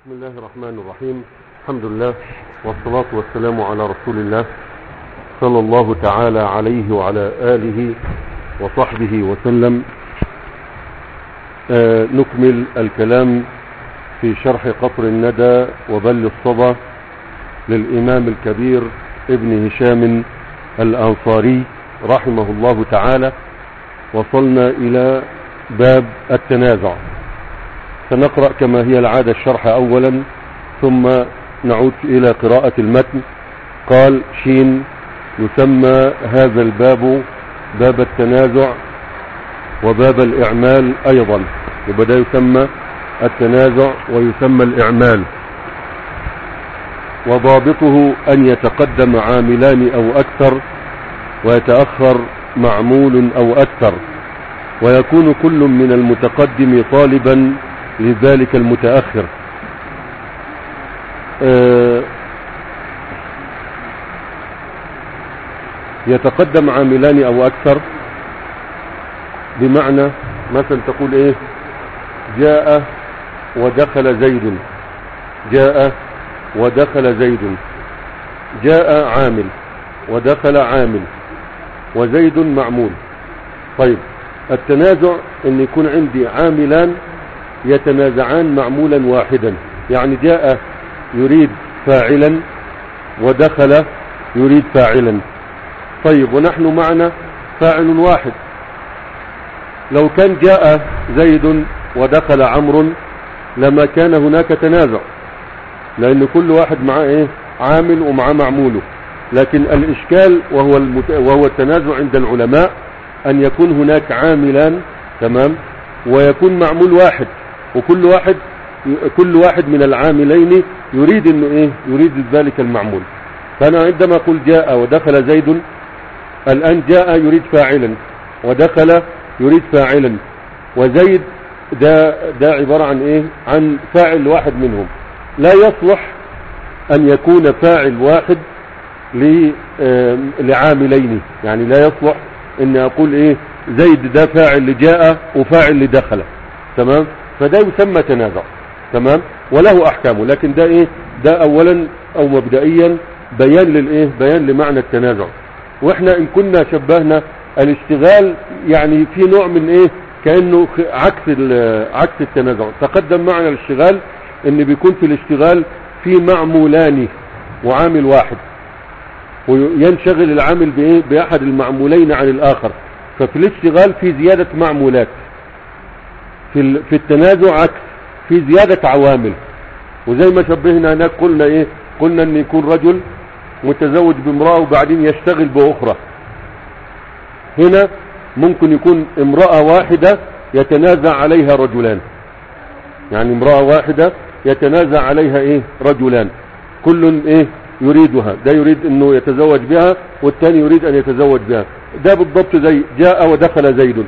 بسم الله الرحمن الرحيم الحمد لله والصلاة والسلام على رسول الله صلى الله تعالى عليه وعلى آله وصحبه وسلم آه نكمل الكلام في شرح قطر الندى وبل الصدى للإمام الكبير ابن هشام الأنصاري رحمه الله تعالى وصلنا إلى باب التنازع سنقرأ كما هي العادة الشرح أولا ثم نعود إلى قراءة المتن قال شين يسمى هذا الباب باب التنازع وباب الإعمال أيضا وبدأ يسمى التنازع ويسمى الإعمال وضابطه أن يتقدم عاملان أو أكثر ويتأخر معمول أو أكثر ويكون كل من المتقدم طالبا لذلك المتأخر آه يتقدم عاملان او اكثر بمعنى مثلا تقول ايه جاء ودخل زيد جاء ودخل زيد جاء عامل ودخل عامل وزيد معمول طيب التنازع ان يكون عندي عاملان يتنازعان معمولا واحدا يعني جاء يريد فاعلا ودخل يريد فاعلا طيب ونحن معنا فاعل واحد لو كان جاء زيد ودخل عمرو لما كان هناك تنازع لان كل واحد معاه ايه عامل ومعاه معموله لكن الاشكال وهو المت... وهو التنازع عند العلماء ان يكون هناك عاملان تمام ويكون معمول واحد وكل واحد كل واحد من العاملين يريد انه ايه يريد ذلك المعمول فانا عندما اقول جاء ودخل زيد الان جاء يريد فاعلا ودخل يريد فاعلا وزيد ده ده عبارة عن ايه عن فاعل واحد منهم لا يصلح ان يكون فاعل واحد لعاملين يعني لا يصلح ان اقول ايه زيد ده فاعل لجاء وفاعل لدخل تمام فده يسمى تنازع تمام وله احكامه لكن ده ايه ده اولا او مبدئيا بيان للايه بيان لمعنى التنازع واحنا ان كنا شبهنا الاشتغال يعني في نوع من ايه كانه عكس عكس التنازع تقدم معنا الاشتغال ان بيكون في الاشتغال في معمولان وعامل واحد وينشغل العامل بايه باحد المعمولين عن الاخر ففي الاشتغال في زيادة معمولات في في التنازع عكس في زيادة عوامل وزي ما شبهنا هناك قلنا ايه قلنا ان يكون رجل متزوج بامرأة وبعدين يشتغل باخرى هنا ممكن يكون امرأة واحدة يتنازع عليها رجلان يعني امرأة واحدة يتنازع عليها ايه رجلان كل ايه يريدها ده يريد انه يتزوج بها والثاني يريد ان يتزوج بها ده بالضبط زي جاء ودخل زيد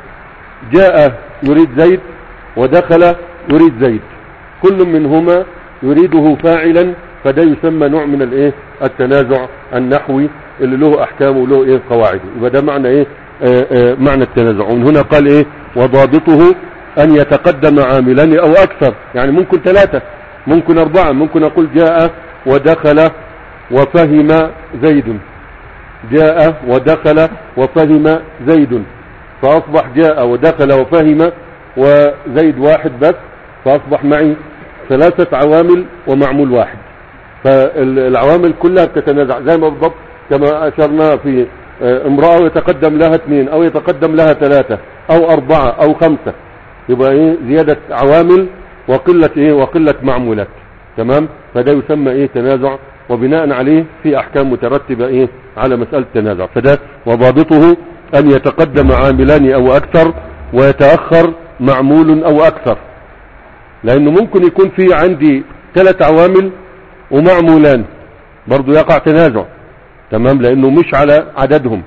جاء يريد زيد ودخل يريد زيد كل منهما يريده فاعلا فده يسمى نوع من الايه التنازع النحوي اللي له احكام وله ايه قواعد يبقى ده معنى ايه آآ آآ معنى التنازع ومن هنا قال ايه وضابطه ان يتقدم عاملان او اكثر يعني ممكن ثلاثة ممكن اربعة ممكن اقول جاء ودخل وفهم زيد جاء ودخل وفهم زيد فاصبح جاء ودخل وفهم وزيد واحد بس فاصبح معي ثلاثة عوامل ومعمول واحد فالعوامل كلها بتتنازع زي ما بالضبط كما اشرنا في امرأة يتقدم لها اثنين او يتقدم لها ثلاثة او اربعة او خمسة يبقى ايه زيادة عوامل وقلة ايه وقلة معمولات تمام فده يسمى ايه تنازع وبناء عليه في احكام مترتبة ايه على مسألة التنازع فده وضابطه ان يتقدم عاملان او اكثر ويتأخر معمول او اكثر لانه ممكن يكون في عندي ثلاث عوامل ومعمولان برضو يقع تنازع تمام لانه مش على عددهم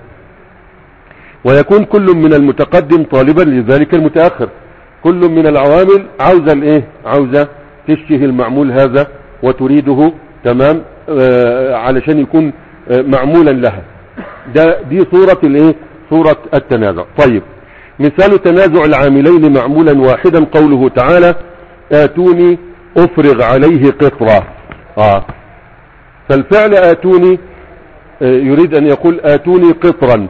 ويكون كل من المتقدم طالبا لذلك المتأخر كل من العوامل عاوزة الايه عاوزة تشتهي المعمول هذا وتريده تمام آه علشان يكون آه معمولا لها ده دي صورة الايه صورة التنازع طيب مثال تنازع العاملين معمولا واحدا قوله تعالى آتوني افرغ عليه قطرة اه فالفعل اتوني آه، يريد ان يقول اتوني قطرا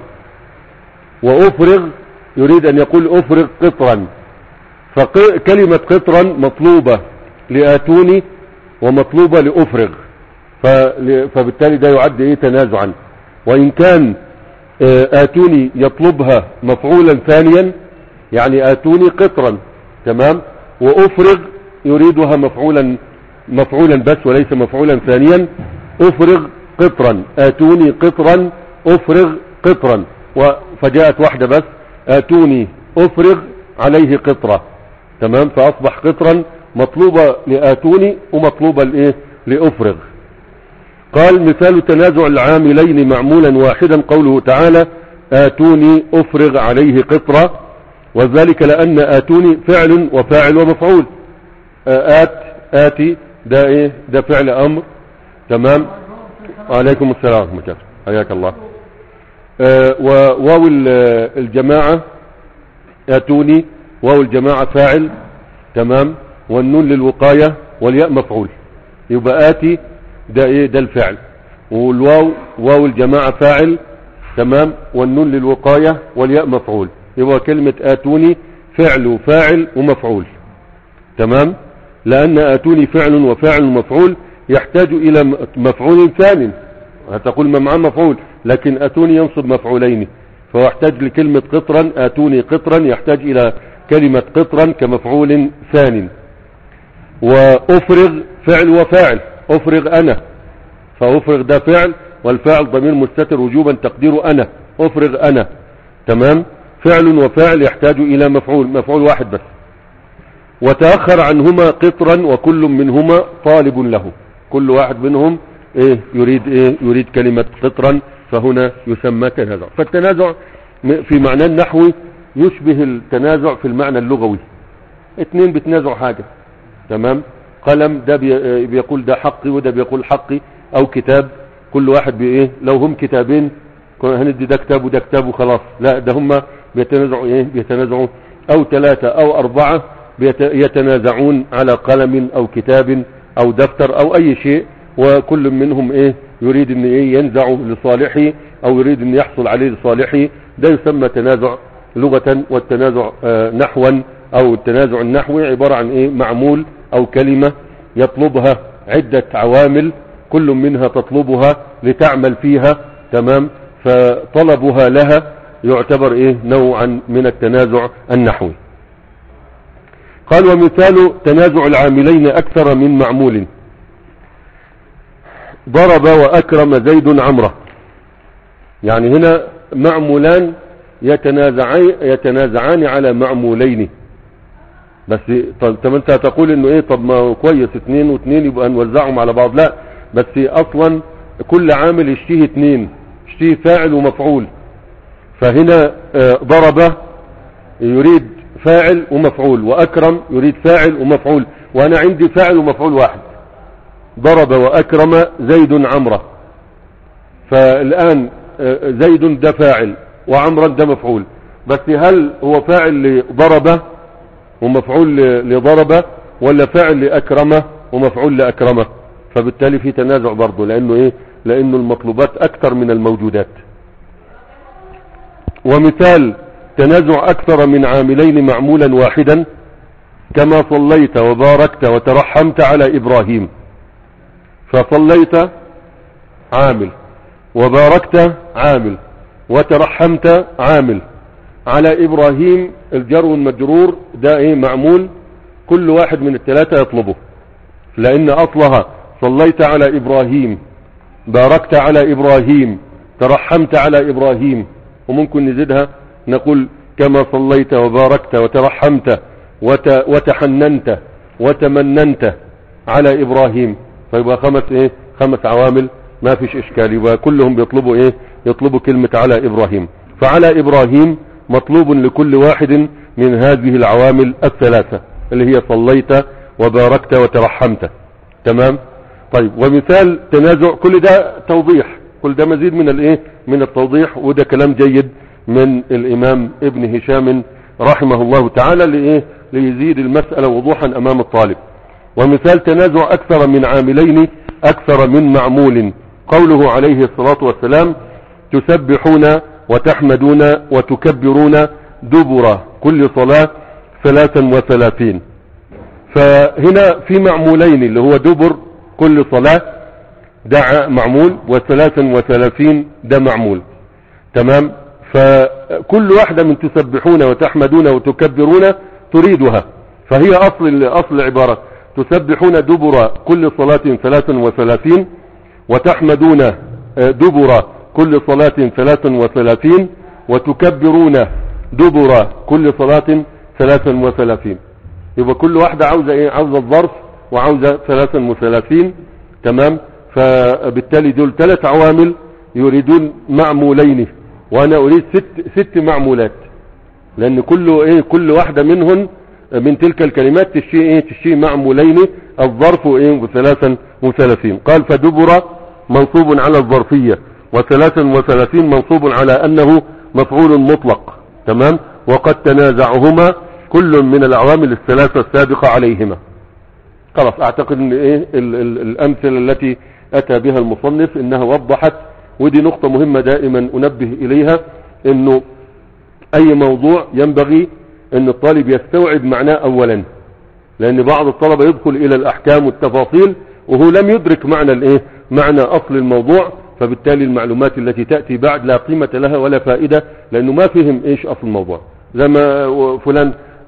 وافرغ يريد ان يقول افرغ قطرا فكلمة قطرا مطلوبة لاتوني ومطلوبة لافرغ فل- فبالتالي ده يعد ايه تنازعا وان كان آه، اتوني يطلبها مفعولا ثانيا يعني اتوني قطرا تمام وافرغ يريدها مفعولا مفعولا بس وليس مفعولا ثانيا افرغ قطرا اتوني قطرا افرغ قطرا و- فجاءت واحدة بس اتوني افرغ عليه قطرة تمام فاصبح قطرا مطلوبة لاتوني ومطلوبة لايه لافرغ قال مثال تنازع العاملين معمولا واحدا قوله تعالى آتوني أفرغ عليه قطرة وذلك لأن آتوني فعل وفاعل ومفعول آه، آت آتي ده إيه ده فعل أمر تمام عليكم السلام ورحمة الله حياك الله آه، وواو ال- الجماعة آتوني واو الجماعة فاعل تمام والنون للوقاية والياء مفعول يبقى آتي ده ايه ده الفعل والواو واو الجماعة فاعل تمام والنون للوقاية والياء مفعول يبقى كلمة آتوني فعل وفاعل ومفعول تمام لأن آتوني فعل وفاعل ومفعول يحتاج إلى م- مفعول ثاني هتقول ما معاه مفعول لكن آتوني ينصب مفعولين فهو يحتاج لكلمة قطرا آتوني قطرا يحتاج إلى كلمة قطرا كمفعول ثاني وأفرغ فعل وفاعل أفرغ أنا فأفرغ ده فعل والفاعل ضمير مستتر وجوبا تقديره أنا أفرغ أنا تمام فعل وفاعل يحتاج إلى مفعول مفعول واحد بس وتأخر عنهما قطرا وكل منهما طالب له كل واحد منهم إيه يريد إيه يريد كلمة قطرا فهنا يسمى تنازع فالتنازع م- في معنى النحوي يشبه التنازع في المعنى اللغوي اتنين بتنازعوا حاجة تمام قلم ده بي- بيقول ده حقي وده بيقول حقي او كتاب كل واحد بايه لو هم كتابين كنا هندي ده كتاب وده كتاب وخلاص لا ده هم بيتنازعوا ايه بيتنازعوا او ثلاثة او اربعة بيت- يتنازعون على قلم او كتاب او دفتر او اي شيء وكل منهم ايه يريد ان ايه ينزع لصالحه او يريد ان يحصل عليه لصالحه ده يسمى تنازع لغة والتنازع آه، نحوا او التنازع النحوي عبارة عن ايه معمول او كلمة يطلبها عدة عوامل كل منها تطلبها لتعمل فيها تمام فطلبها لها يعتبر ايه نوعا من التنازع النحوي قال ومثال تنازع العاملين اكثر من معمول ضرب واكرم زيد عمره يعني هنا معمولان يتنازعي يتنازعان على معمولين بس طب, طب انت هتقول انه ايه طب ما هو كويس اتنين واتنين يبقى نوزعهم على بعض لا بس اصلا كل عامل يشتيه اتنين يشتيه فاعل ومفعول فهنا آه، ضرب يريد فاعل ومفعول واكرم يريد فاعل ومفعول وانا عندي فاعل ومفعول واحد ضرب واكرم زيد عمره فالان آه، زيد ده فاعل وعمرا ده مفعول بس هل هو فاعل لضربه ومفعول ل- لضربه ولا فاعل لأكرمه ومفعول لأكرمه فبالتالي في تنازع برضه لأنه إيه لأنه المطلوبات أكثر من الموجودات ومثال تنازع أكثر من عاملين معمولا واحدا كما صليت وباركت وترحمت على إبراهيم فصليت عامل وباركت عامل وترحمت عامل على ابراهيم الجر والمجرور ده ايه معمول كل واحد من الثلاثة يطلبه لان اصلها صليت على ابراهيم باركت على ابراهيم ترحمت على ابراهيم وممكن نزيدها نقول كما صليت وباركت وترحمت وت وتحننت وتمننت على ابراهيم فيبقى خمس ايه خمس عوامل ما فيش اشكال يبقى كلهم بيطلبوا ايه يطلبوا كلمة على ابراهيم فعلى ابراهيم مطلوب لكل واحد من هذه العوامل الثلاثة اللي هي صليت وباركت وترحمت تمام طيب ومثال تنازع كل ده توضيح كل ده مزيد من الايه من التوضيح وده كلام جيد من الامام ابن هشام رحمه الله تعالى لايه ليزيد المسألة وضوحا امام الطالب ومثال تنازع أكثر من عاملين أكثر من معمول قوله عليه الصلاة والسلام تسبحون وتحمدون وتكبرون دبر كل صلاة ثلاثا وثلاثين فهنا في معمولين اللي هو دبر كل صلاة ده معمول وثلاثا وثلاثين ده معمول تمام فكل واحدة من تسبحون وتحمدون وتكبرون تريدها فهي أصل أصل العبارة تسبحون دبر كل صلاة ثلاثا وثلاثين وتحمدون دبر كل صلاة ثلاثا وثلاثين وتكبرون دبر كل صلاة ثلاثا وثلاثين يبقى كل واحدة عاوزة ايه عاوزة الظرف وعاوزة ثلاثا وثلاثين تمام فبالتالي دول ثلاث عوامل يريدون معمولين وانا اريد ست, ست معمولات لان كل ايه كل واحدة منهن من تلك الكلمات تشي ايه تشي معمولين الظرف ايه وثلاثا وثلاثين قال فدبر منصوب على الظرفية وثلاثا وثلاثين منصوب على انه مفعول مطلق تمام وقد تنازعهما كل من العوامل الثلاثة السابقة عليهما خلاص اعتقد ان ايه ال ال الامثلة التي اتى بها المصنف انها وضحت ودي نقطة مهمة دائما انبه اليها انه اي موضوع ينبغي ان الطالب يستوعب معناه اولا لان بعض الطلبة يدخل الى الاحكام والتفاصيل وهو لم يدرك معنى الايه معنى اصل الموضوع فبالتالي المعلومات التي تأتي بعد لا قيمة لها ولا فائدة لانه ما فهم ايش اصل الموضوع زي ما فلان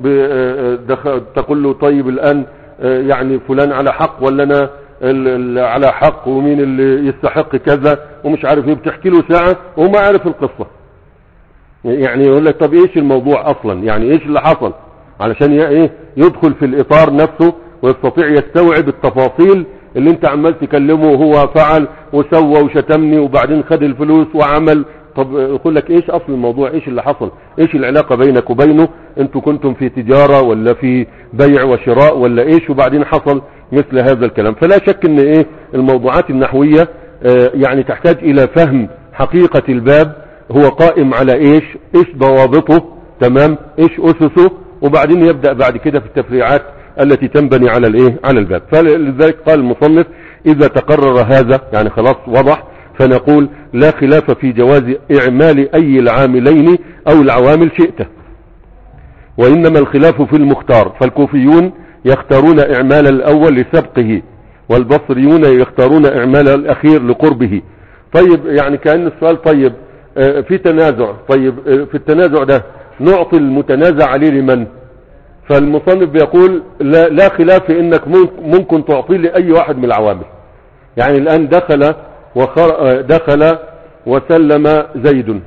تقول له طيب الان يعني فلان على حق ولا انا على حق ومين اللي يستحق كذا ومش عارف ايه بتحكي له ساعة وهو ما عارف القصة يعني يقول لك طب ايش الموضوع اصلا يعني ايش اللي حصل علشان ايه يدخل في الاطار نفسه ويستطيع يستوعب التفاصيل اللي انت عمال تكلمه وهو فعل وسوى وشتمني وبعدين خد الفلوس وعمل طب يقول لك ايش اصل الموضوع ايش اللي حصل ايش العلاقة بينك وبينه انتوا كنتم في تجارة ولا في بيع وشراء ولا ايش وبعدين حصل مثل هذا الكلام فلا شك ان ايه الموضوعات النحوية اه يعني تحتاج الى فهم حقيقة الباب هو قائم على ايش ايش ضوابطه تمام ايش اسسه وبعدين يبدأ بعد كده في التفريعات التي تنبني على الايه على الباب فلذلك قال المصنف اذا تقرر هذا يعني خلاص وضح فنقول لا خلاف في جواز اعمال اي العاملين او العوامل شئته وانما الخلاف في المختار فالكوفيون يختارون اعمال الاول لسبقه والبصريون يختارون اعمال الاخير لقربه طيب يعني كأن السؤال طيب في تنازع طيب في التنازع ده نعطي المتنازع عليه لمن فالمصنف بيقول لا, لا خلاف في انك ممكن تعطيه لأي واحد من العوامل يعني الآن دخل وخر دخل وسلم زيد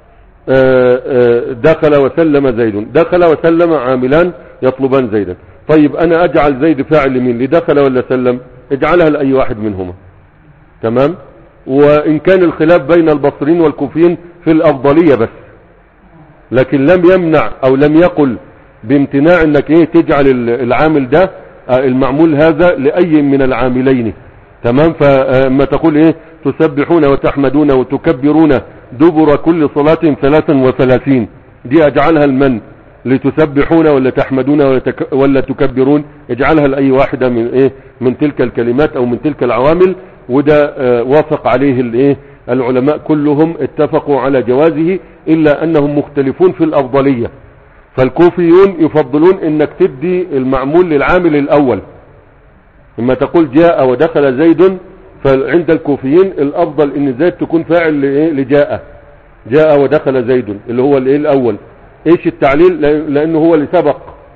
دخل وسلم زيد دخل وسلم عاملان يطلبان زيدا طيب انا اجعل زيد فاعل لمين لدخل ولا سلم اجعلها لأي واحد منهما تمام وان كان الخلاف بين البصريين والكوفيين في الافضلية بس لكن لم يمنع او لم يقل بامتناع انك ايه تجعل العامل ده المعمول هذا لأي من العاملين تمام فما تقول ايه تسبحون وتحمدون وتكبرون دبر كل صلاة ثلاثا وثلاثين دي اجعلها المن لتسبحون ولا تحمدون ولا, تك ولا تكبرون اجعلها لأي واحدة من ايه من تلك الكلمات او من تلك العوامل وده اه وافق عليه الايه العلماء كلهم اتفقوا على جوازه الا انهم مختلفون في الافضلية فالكوفيون يفضلون انك تدي المعمول للعامل الاول لما تقول جاء ودخل زيد فعند الكوفيين الافضل ان زيد تكون فاعل لجاء جاء ودخل زيد اللي هو الايه الاول ايش التعليل لانه هو اللي سبق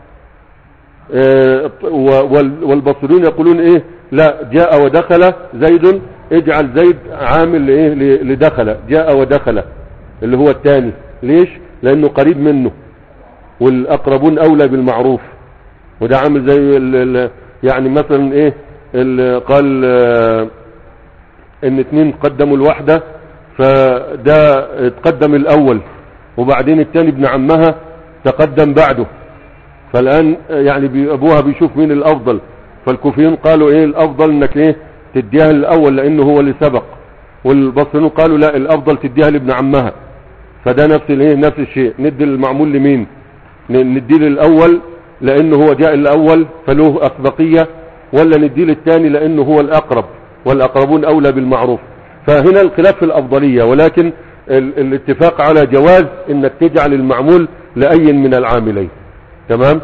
اه والبصريون يقولون ايه لا جاء ودخل زيد اجعل زيد عامل لايه لدخل جاء ودخل اللي هو الثاني ليش لانه قريب منه والاقربون اولى بالمعروف وده عامل زي ال ال يعني مثلا ايه قال اه ان اتنين قدموا الواحدة فده اتقدم الاول وبعدين التاني ابن عمها تقدم بعده فالان يعني بي ابوها بيشوف مين الافضل فالكوفيين قالوا ايه الافضل انك ايه تديها الاول لانه هو اللي سبق والبصريون قالوا لا الافضل تديها لابن عمها فده نفس الايه نفس الشيء ندي المعمول لمين ندي للاول لانه هو جاء الاول فله اسبقية ولا نديه للثاني لانه هو الاقرب والاقربون اولى بالمعروف فهنا الخلاف في الافضلية ولكن ال الاتفاق على جواز انك تجعل المعمول لاي من العاملين تمام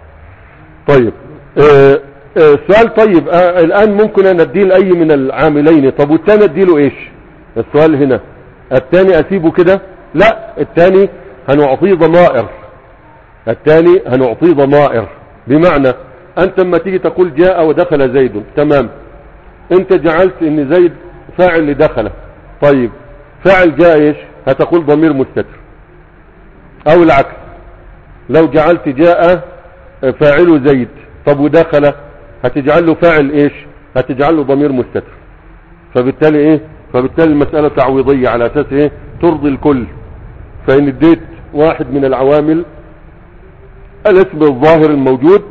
طيب آه آه السؤال طيب آه الان ممكن انا اديه لاي من العاملين طب والثاني اديله ايش السؤال هنا الثاني اسيبه كده لا الثاني هنعطيه ضمائر الثاني هنعطيه ضمائر بمعنى انت لما تيجي تقول جاء ودخل زيد تمام انت جعلت ان زيد فاعل لدخل طيب فاعل جاء ايش هتقول ضمير مستتر او العكس لو جعلت جاء فاعل زيد طب ودخل هتجعل له فاعل ايش هتجعل له ضمير مستتر فبالتالي ايه فبالتالي المسألة تعويضية على اساس ايه ترضي الكل فان اديت واحد من العوامل الاسم الظاهر الموجود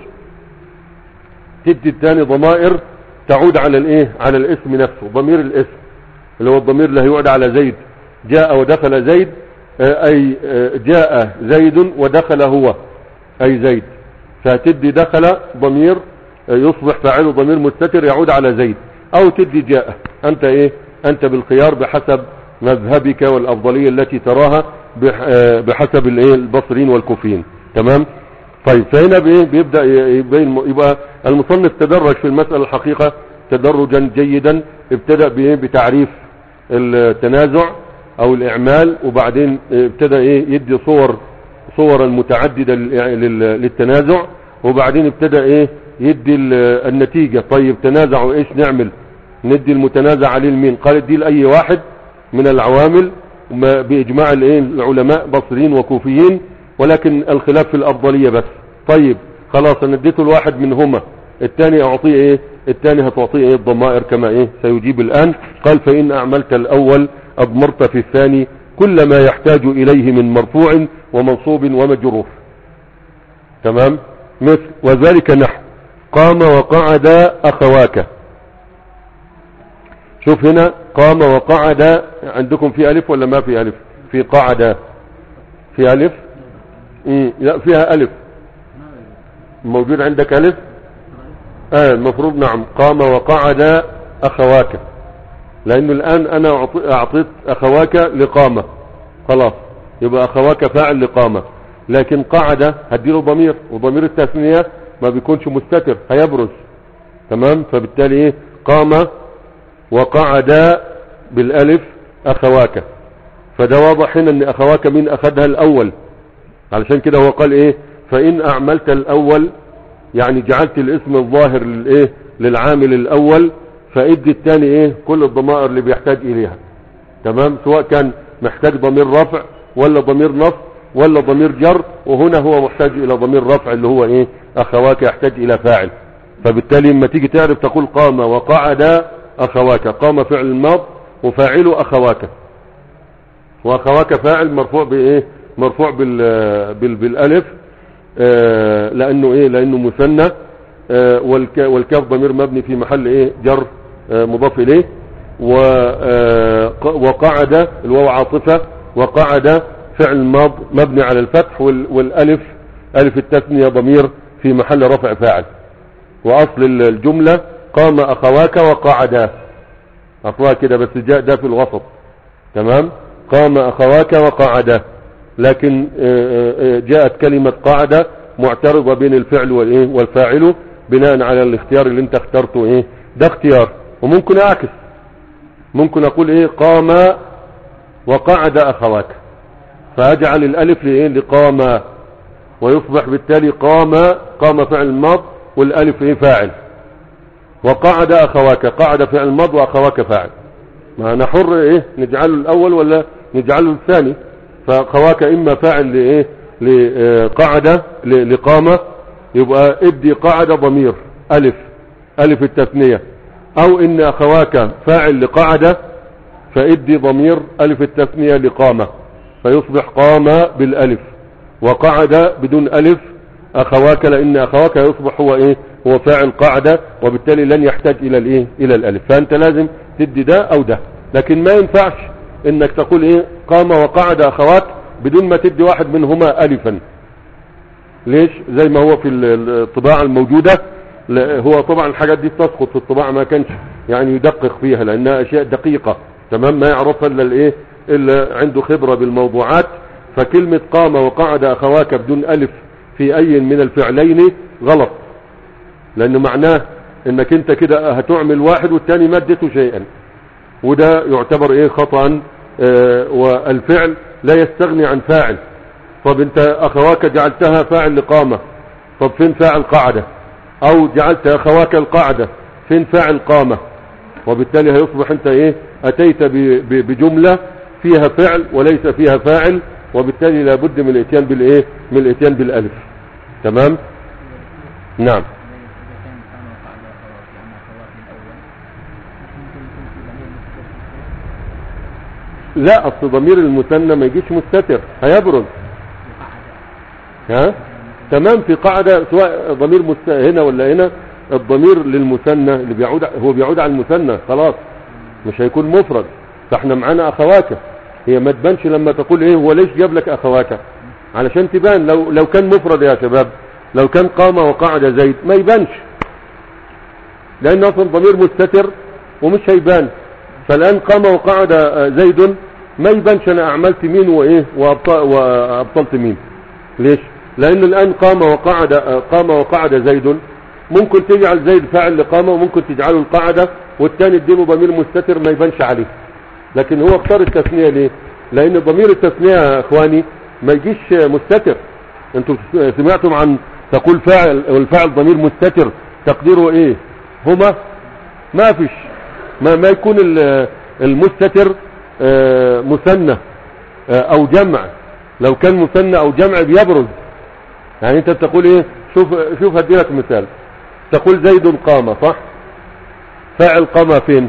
تدي الثاني ضمائر تعود على الايه على الاسم نفسه ضمير الاسم اللي هو الضمير اللي هيعود على زيد جاء ودخل زيد اي جاء زيد ودخل هو اي زيد فتدي دخل ضمير يصبح فاعله ضمير مستتر يعود على زيد او تدي جاء انت ايه انت بالخيار بحسب مذهبك والافضلية التي تراها بحسب الايه البصريين والكوفيين تمام طيب فهنا بيبدأ يبين يبقى المصنف تدرج في المسألة الحقيقة تدرجا جيدا ابتدأ بتعريف التنازع او الاعمال وبعدين ابتدأ ايه يدي صور صورا متعددة للتنازع وبعدين ابتدأ ايه يدي النتيجة طيب تنازعوا ايش نعمل ندي المتنازع عليه لمين قال دي لأي واحد من العوامل باجماع الايه العلماء بصريين وكوفيين ولكن الخلاف في الافضلية بس طيب خلاص انا اديته الواحد منهما الثاني اعطيه ايه الثاني هتعطيه ايه الضمائر كما ايه سيجيب الان قال فان اعملت الاول اضمرت في الثاني كل ما يحتاج اليه من مرفوع ومنصوب ومجرور تمام مثل وذلك نحو قام وقعد اخواك شوف هنا قام وقعد عندكم في الف ولا ما في الف في قعد في الف مم. لا فيها الف موجود عندك الف اه المفروض نعم قام وقعد اخواك لانه الان انا اعطيت اخواك لقامة خلاص يبقى اخواك فاعل لقامة لكن قعد هديله ضمير وضمير التثنية ما بيكونش مستتر هيبرز تمام فبالتالي ايه قام وقعد بالالف اخواك فده واضح هنا ان اخواك مين اخذها الاول علشان كده هو قال ايه فان اعملت الاول يعني جعلت الاسم الظاهر للايه للعامل الاول فادي الثاني ايه كل الضمائر اللي بيحتاج اليها تمام سواء كان محتاج ضمير رفع ولا ضمير نصب ولا ضمير جر وهنا هو محتاج الى ضمير رفع اللي هو ايه اخواك يحتاج الى فاعل فبالتالي لما تيجي تعرف تقول قام وقعد اخواك قام فعل الماض وفاعل اخواك واخواك فاعل مرفوع بايه مرفوع بال بال بالالف آه لانه ايه لانه مثنى آه والكاف ضمير مبني في محل ايه جر آه مضاف اليه وقعد الواو عاطفة وقعد فعل ماض مبني على الفتح والالف الف التثنية ضمير في محل رفع فاعل واصل الجملة قام اخواك وقعدا اصلها كده بس جاء ده في الوسط تمام قام اخواك وقعدا لكن جاءت كلمة قاعدة معترضة بين الفعل والايه والفاعل بناء على الاختيار اللي انت اخترته ايه ده اختيار وممكن اعكس ممكن اقول ايه قام وقعد اخواك فاجعل الالف لايه لقام ويصبح بالتالي قام قام فعل الماض والالف ايه فاعل وقعد اخواك قعد فعل الماض واخواك فاعل ما انا حر ايه نجعله الاول ولا نجعله الثاني فخواك اما فاعل لايه لقعدة لقامة يبقى ادي قعدة ضمير الف الف التثنية او ان اخواك فاعل لقعدة فادي ضمير الف التثنية لقامة فيصبح قام بالالف وقعد بدون الف اخواك لان اخواك يصبح هو ايه هو فاعل قعدة وبالتالي لن يحتاج الى الايه الى الالف فانت لازم تدي ده او ده لكن ما ينفعش انك تقول ايه قام وقعد اخوات بدون ما تدي واحد منهما الفا ليش زي ما هو في الطباعة الموجودة لا هو طبعا الحاجات دي بتسقط في الطباعة ما كانش يعني يدقق فيها لانها اشياء دقيقة تمام ما يعرفها الا الايه الا عنده خبرة بالموضوعات فكلمة قام وقعد اخواك بدون الف في اي من الفعلين غلط لان معناه انك انت كده هتعمل واحد والتاني مدته شيئا وده يعتبر ايه خطأ آه والفعل لا يستغني عن فاعل طب انت اخواك جعلتها فاعل لقامة طب فين فاعل قاعدة او جعلت اخواك القاعدة فين فاعل قامة وبالتالي هيصبح انت ايه اتيت ب- ب- بجملة فيها فعل وليس فيها فاعل وبالتالي لابد من الاتيان بالايه من الاتيان بالالف تمام نعم لا اصل ضمير المثنى ما يجيش مستتر هيبرز ها تمام في قاعدة سواء ضمير مست... هنا ولا هنا الضمير للمثنى اللي بيعود هو بيعود على المثنى خلاص مش هيكون مفرد فاحنا معانا اخواك هي ما تبانش لما تقول ايه هو ليش جاب لك اخواك علشان تبان لو لو كان مفرد يا شباب لو كان قام وقعد زيد ما يبانش لان اصلا ضمير مستتر ومش هيبان فالان قام وقعد آه، زيد ما يبانش انا اعملت مين وايه وأبط- وابطلت مين ليش لان الان قام وقعد آه، قام وقعد زيد ممكن تجعل زيد فاعل لقامه وممكن تجعله القاعده والثاني اديله ضمير مستتر ما يبانش عليه لكن هو اختار التثنيه ليه لان ضمير التثنيه يا اخواني ما يجيش مستتر انتوا سمعتم عن تقول فاعل والفاعل ضمير مستتر تقديره ايه هما ما فيش ما ما يكون ال- المستتر آه، مثنى آه، او جمع لو كان مثنى او جمع بيبرز يعني انت بتقول ايه شوف شوف هدي لك مثال تقول زيد قام صح فاعل قام فين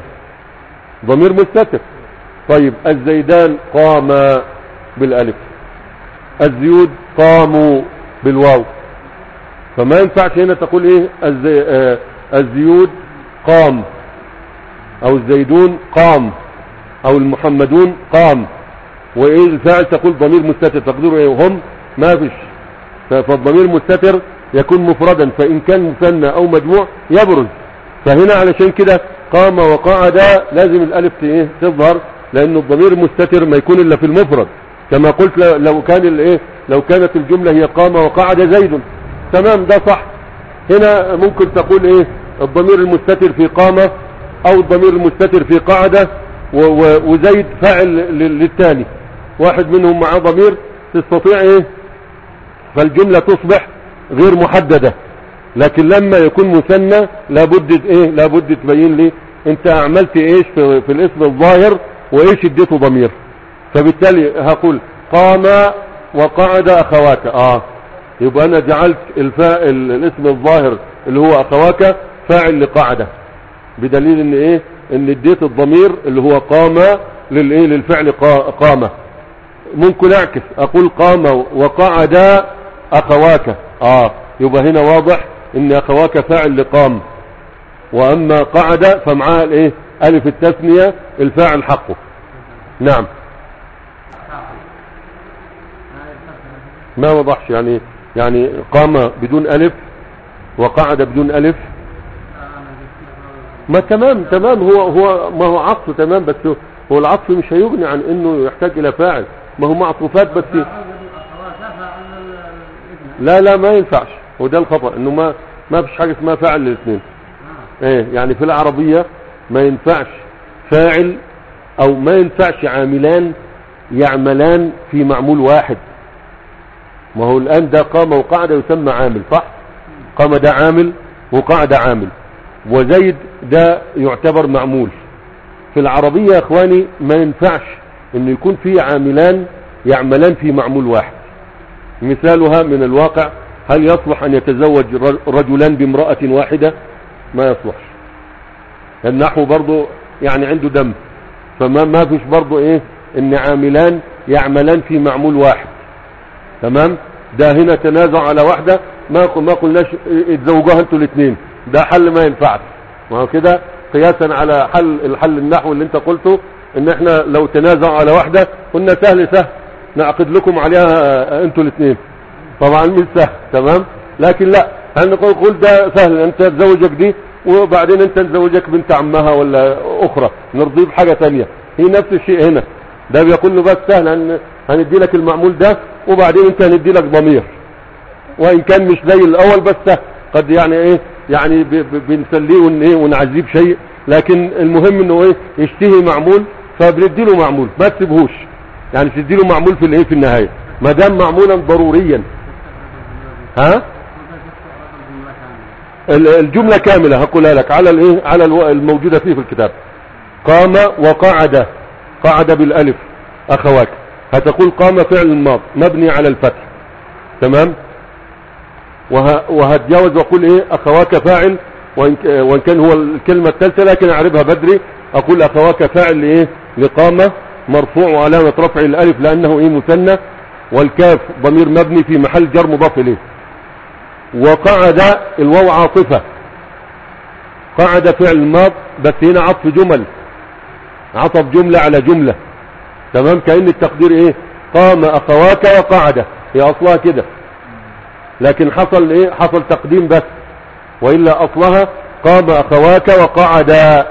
ضمير مستتر طيب الزيدان قاما بالالف الزيود قاموا بالواو فما ينفعش هنا تقول ايه الزي... آه الزيود قام او الزيدون قام او المحمدون قام وايه الفاعل تقول ضمير مستتر تقديره ايه هم ما فيش ف- فالضمير مستتر يكون مفردا فان كان مثنى او مجموع يبرز فهنا علشان كده قام وقعد لازم الالف ت- ايه تظهر لان الضمير المستتر ما يكون الا في المفرد كما قلت ل- لو كان الايه لو كانت الجمله هي قام وقعد زيد تمام ده صح هنا ممكن تقول ايه الضمير المستتر في قامه او الضمير المستتر في قاعده و- و- وزيد فاعل ل- للتاني واحد منهم معاه ضمير تستطيع ايه فالجملة تصبح غير محددة لكن لما يكون مثنى لابد ايه لابد تبين لي انت عملت ايش في, في الاسم الظاهر وايش اديته ضمير فبالتالي هقول قام وقعد اخواك اه يبقى انا جعلت الفاء ال- الاسم الظاهر اللي هو اخواك فاعل لقاعدة بدليل ان ايه ان اديت الضمير اللي هو قام للايه للفعل قا- قام ممكن اعكس اقول قام وقعد اخواك اه يبقى هنا واضح ان اخواك فاعل لقام واما قعد فمعاه الايه الف التثنية الفاعل حقه نعم ما وضحش يعني يعني قام بدون الف وقعد بدون الف ما تمام تمام هو هو ما هو عطف تمام بس هو العطف مش هيغني عن انه يحتاج الى فاعل ما هو معطوفات بس لا لا ما ينفعش وده الخطأ انه ما ما فيش حاجة اسمها فاعل للاثنين ايه يعني في العربية ما ينفعش فاعل او ما ينفعش عاملان يعملان في معمول واحد ما هو الان ده قام وقعد يسمى عامل صح قام ده عامل وقعد عامل وزيد ده يعتبر معمول في العربية يا اخواني ما ينفعش انه يكون في عاملان يعملان في معمول واحد مثالها من الواقع هل يصلح ان يتزوج ر- رجلان بامرأة واحدة ما يصلحش النحو برضو يعني عنده دم فما ما فيش برضو ايه ان عاملان يعملان في معمول واحد تمام ده هنا تنازع على واحدة ما ق- ما قلناش اتزوجوها انتوا الاثنين ده حل ما ينفعش ما هو كده قياسا على حل الحل النحو اللي انت قلته ان احنا لو تنازعوا على واحدة قلنا سهل سهل نعقد لكم عليها آه، انتوا الاثنين طبعا مش سهل تمام لكن لا هل نقول قول ده سهل انت تزوجك دي وبعدين انت تزوجك بنت عمها ولا اخرى نرضيه بحاجة تانية هي نفس الشيء هنا ده بيقول له بس سهل هن... هندي لك المعمول ده وبعدين انت هندي لك ضمير وان كان مش زي الاول بس سهل. قد يعني ايه يعني ب... ب... بنسليه ون... ايه ونعذيه بشيء لكن المهم انه ايه يشتهي معمول فبندي له معمول ما تسيبهوش يعني تدي له معمول في الايه في النهايه ما دام معمولا ضروريا ها ال- الجملة كاملة هقولها لك على الايه على الو- الموجودة فيه في الكتاب قام وقعد قعد بالالف اخواك هتقول قام فعل الماض مبني على الفتح تمام وه... وهتجاوز واقول ايه اخواك فاعل وان, ك... وإن كان هو الكلمة الثالثة لكن اعربها بدري اقول اخواك فاعل لايه لقامة مرفوع وعلامة رفع الالف لانه ايه مثنى والكاف ضمير مبني في محل جر مضاف اليه وقعد الواو عاطفة قعد فعل ماض بس هنا عطف جمل عطف جملة على جملة تمام كأن التقدير ايه قام اخواك وقعد هي اصلها كده لكن حصل ايه حصل تقديم بس وإلا اصلها قام اخواك وقعد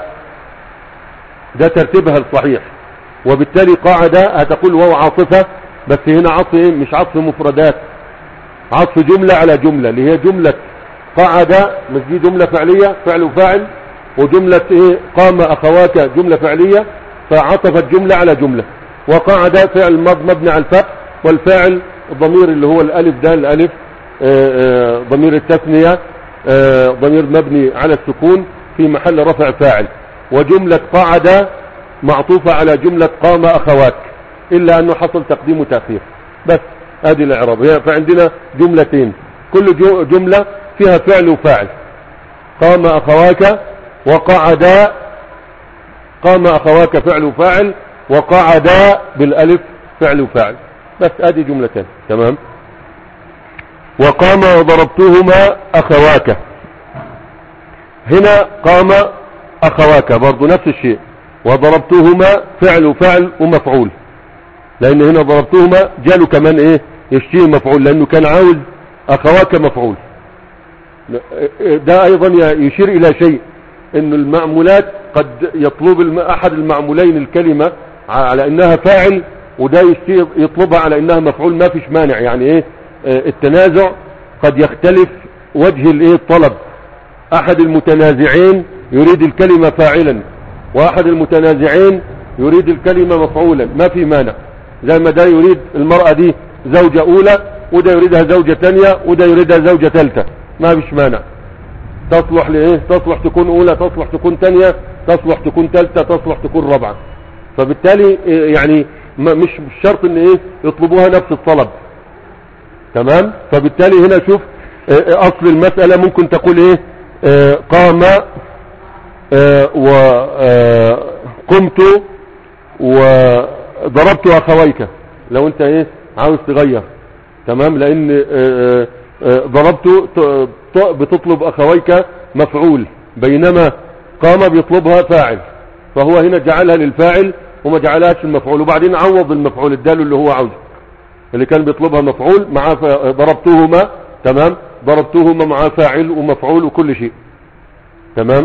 ده ترتيبها الصحيح وبالتالي قعد هتقول واو عاطفة بس هنا عطف ايه مش عطف مفردات عطف جملة على جملة اللي هي جملة قعد مش دي جملة فعلية فعل وفاعل وجملة ايه قام اخواك جملة فعلية فعطفت جملة على جملة وقعد فعل مض مبني على الفتح والفاعل الضمير اللي هو الالف ده الالف آه، آه، ضمير التثنية آه، ضمير مبني على السكون في محل رفع فاعل وجملة قعد معطوفة على جملة قام اخواك الا انه حصل تقديم وتأخير بس ادي الاعراب هي فعندنا جملتين كل جو- جملة فيها فعل وفاعل قام اخواك وقعدا قام اخواك فعل وفاعل وقعدا بالالف فعل وفاعل بس ادي جملتين تمام وقام وضربتهما اخواك هنا قام اخواك برضو نفس الشيء وضربتهما فعل وفعل ومفعول لان هنا ضربتهما جاله كمان ايه يشتيه مفعول لانه كان عاوز اخواك مفعول ده ايضا يشير الى شيء ان المعمولات قد يطلب الم- احد المعمولين الكلمة على انها فاعل وده يشتي- يطلبها على انها مفعول ما فيش مانع يعني ايه آه، التنازع قد يختلف وجه الايه الطلب احد المتنازعين يريد الكلمة فاعلا واحد المتنازعين يريد الكلمة مفعولا ما في مانع زي ما ده يريد المرأة دي زوجة اولى وده يريدها زوجة تانية وده يريدها زوجة ثالثة ما فيش مانع تصلح لايه تصلح تكون اولى تصلح تكون تانية تصلح تكون ثالثة تصلح تكون رابعة فبالتالي إيه يعني ما- مش مش شرط ان ايه يطلبوها نفس الطلب تمام فبالتالي هنا شوف آه، آه، اصل المسألة ممكن تقول ايه آه، قام وقمت وضربت اخويك لو انت ايه عاوز تغير تمام لان آه، آه، آه، ضربت ت- ت- بتطلب اخويك مفعول بينما قام بيطلبها فاعل فهو هنا جعلها للفاعل وما جعلهاش المفعول وبعدين عوض المفعول اداله اللي هو عاوزه اللي كان بيطلبها مفعول مع ف- ضربتهما تمام ضربتهما مع فاعل ومفعول وكل شيء تمام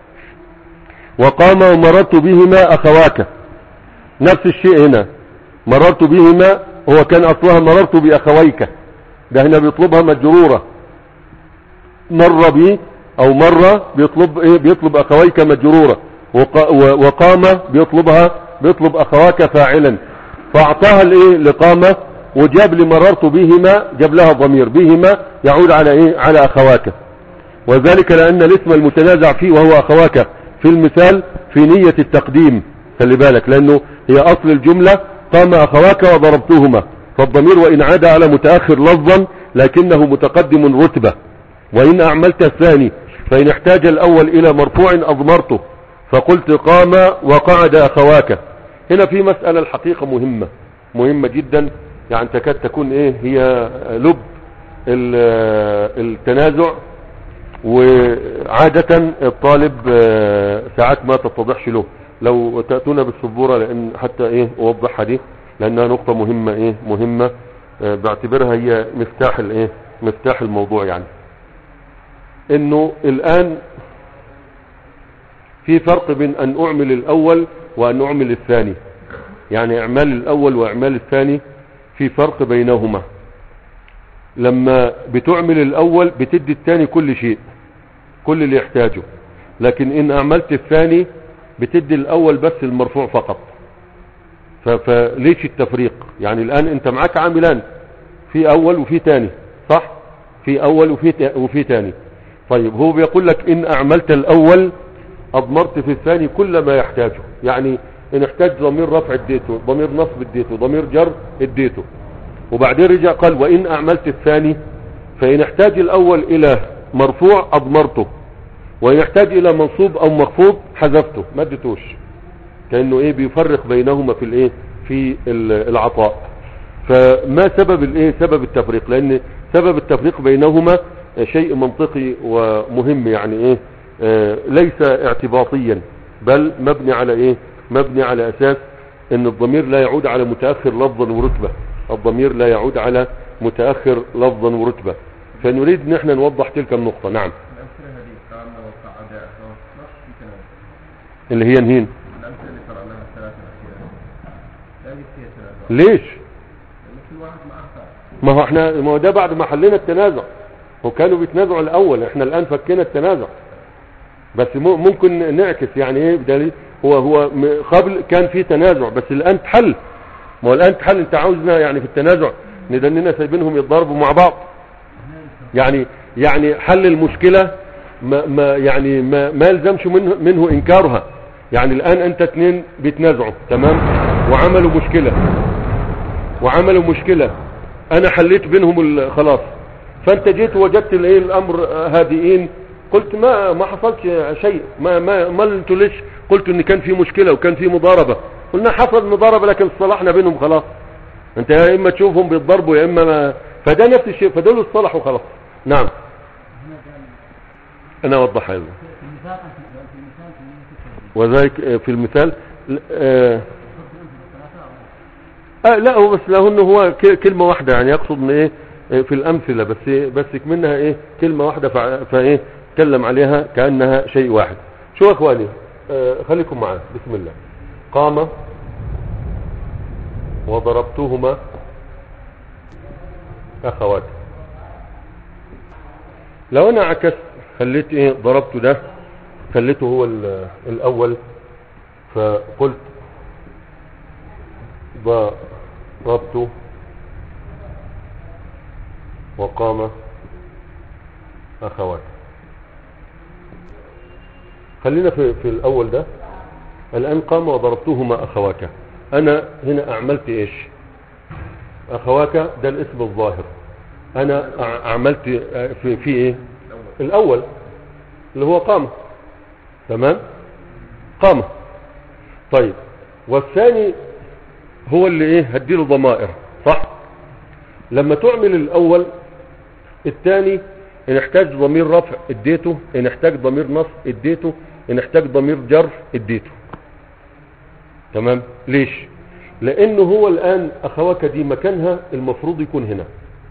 وقام ومررت بهما اخواك نفس الشيء هنا مررت بهما هو كان اصلها مررت باخويك ده هنا بيطلبها مجرورة مر بي او مرة بيطلب ايه بيطلب اخويك مجرورة وق- و- وقام بيطلبها بيطلب اخواك فاعلا فاعطاها الايه لقامة وجاب لي مررت بهما جاب لها ضمير بهما يعود على ايه على اخواك وذلك لان الاسم المتنازع فيه وهو اخواك في المثال في نية التقديم خلي بالك لانه هي اصل الجملة قام اخواك وضربتهما فالضمير وان عاد على متأخر لفظا لكنه متقدم رتبة وان اعملت الثاني فان احتاج الاول الى مرفوع اضمرته فقلت قام وقعد اخواك هنا في مسألة الحقيقة مهمة مهمة جدا يعني تكاد تكون ايه هي لب ال- التنازع وعادة الطالب آه، ساعات ما تتضحش له لو تأتونا بالسبورة لأن حتى ايه اوضحها دي لانها نقطة مهمة ايه مهمة آه، بعتبرها هي مفتاح الايه مفتاح الموضوع يعني انه الان في فرق بين ان اعمل الاول وان اعمل الثاني يعني اعمال الاول واعمال الثاني في فرق بينهما لما بتعمل الاول بتدي الثاني كل شيء كل اللي يحتاجه لكن ان اعملت الثاني بتدي الاول بس المرفوع فقط ف- فليش التفريق يعني الان انت معاك عاملان في اول وفي تاني صح في اول وفي تا- وفي تاني طيب هو بيقول لك ان اعملت الاول اضمرت في الثاني كل ما يحتاجه يعني ان احتاج ضمير رفع اديته ضمير نصب اديته ضمير جر اديته وبعدين رجع قال وان اعملت الثاني فان احتاج الاول الى مرفوع اضمرته وان يحتاج الى منصوب او مخفوض حذفته ما اديتوش كانه ايه بيفرق بينهما في الايه في ال- العطاء فما سبب الايه سبب التفريق لان سبب التفريق بينهما شيء منطقي ومهم يعني ايه آه ليس اعتباطيا بل مبني على ايه مبني على اساس ان الضمير لا يعود على متاخر لفظا ورتبه الضمير لا يعود على متاخر لفظا ورتبه فنريد ان احنا نوضح تلك النقطه نعم الأمثلة هذه قامنا وقعدا وصلت في تنازل اللي هي نهين الأمثلة اللي قرأناها الثلاثة الأخيرة لا يجب فيها تنازل ليش لأن كل واحد معه فرق ما هو احنا ما هو ده بعد ما حلينا التنازع هو كانوا بيتنازعوا الاول احنا الان فكينا التنازع بس مو- ممكن نعكس يعني ايه بدليل هو هو م- قبل كان في تنازع بس الان اتحل ما هو الان اتحل انت عاوزنا يعني في التنازع ندننا سايبينهم يتضاربوا مع بعض يعني يعني حل المشكلة ما, ما يعني ما, ما يلزمش منه, منه انكارها يعني الان انت اتنين بيتنازعوا تمام وعملوا مشكلة وعملوا مشكلة انا حليت بينهم ال- خلاص فانت جيت وجدت الايه الامر هادئين قلت ما ما حصلش شيء ما ما ما انتوا ليش قلتوا ان كان في مشكلة وكان في مضاربة قلنا حصل مضاربة لكن صلحنا بينهم خلاص انت يا اما تشوفهم بيتضربوا يا اما ما فده نفس الشيء فدول اصطلحوا خلاص نعم انا اوضحها ايضا في المثال في المثال في المثال وذلك آه، في المثال آه آه لا هو بس له انه هو ك- كلمة واحدة يعني يقصد من ايه آه، في الامثلة بس بس منها ايه كلمة واحدة فع- فايه تكلم عليها كأنها شيء واحد شو يا اخواني آه خليكم معاه بسم الله قام وضربتهما اخوات لو انا عكست خليت ايه ضربته ده خليته هو ال- الاول فقلت ضربت وقام اخوات خلينا في, في الاول ده الان قام وضربتهما اخواك انا هنا اعملت ايش اخواك ده الاسم الظاهر انا أع- عملت آه، في, في ايه الاول اللي هو قام تمام قام طيب والثاني هو اللي ايه هديله ضمائر صح لما تعمل الاول الثاني ان احتاج ضمير رفع اديته ان احتاج ضمير نصب اديته ان احتاج ضمير جر اديته تمام ليش لانه هو الان اخواك دي مكانها المفروض يكون هنا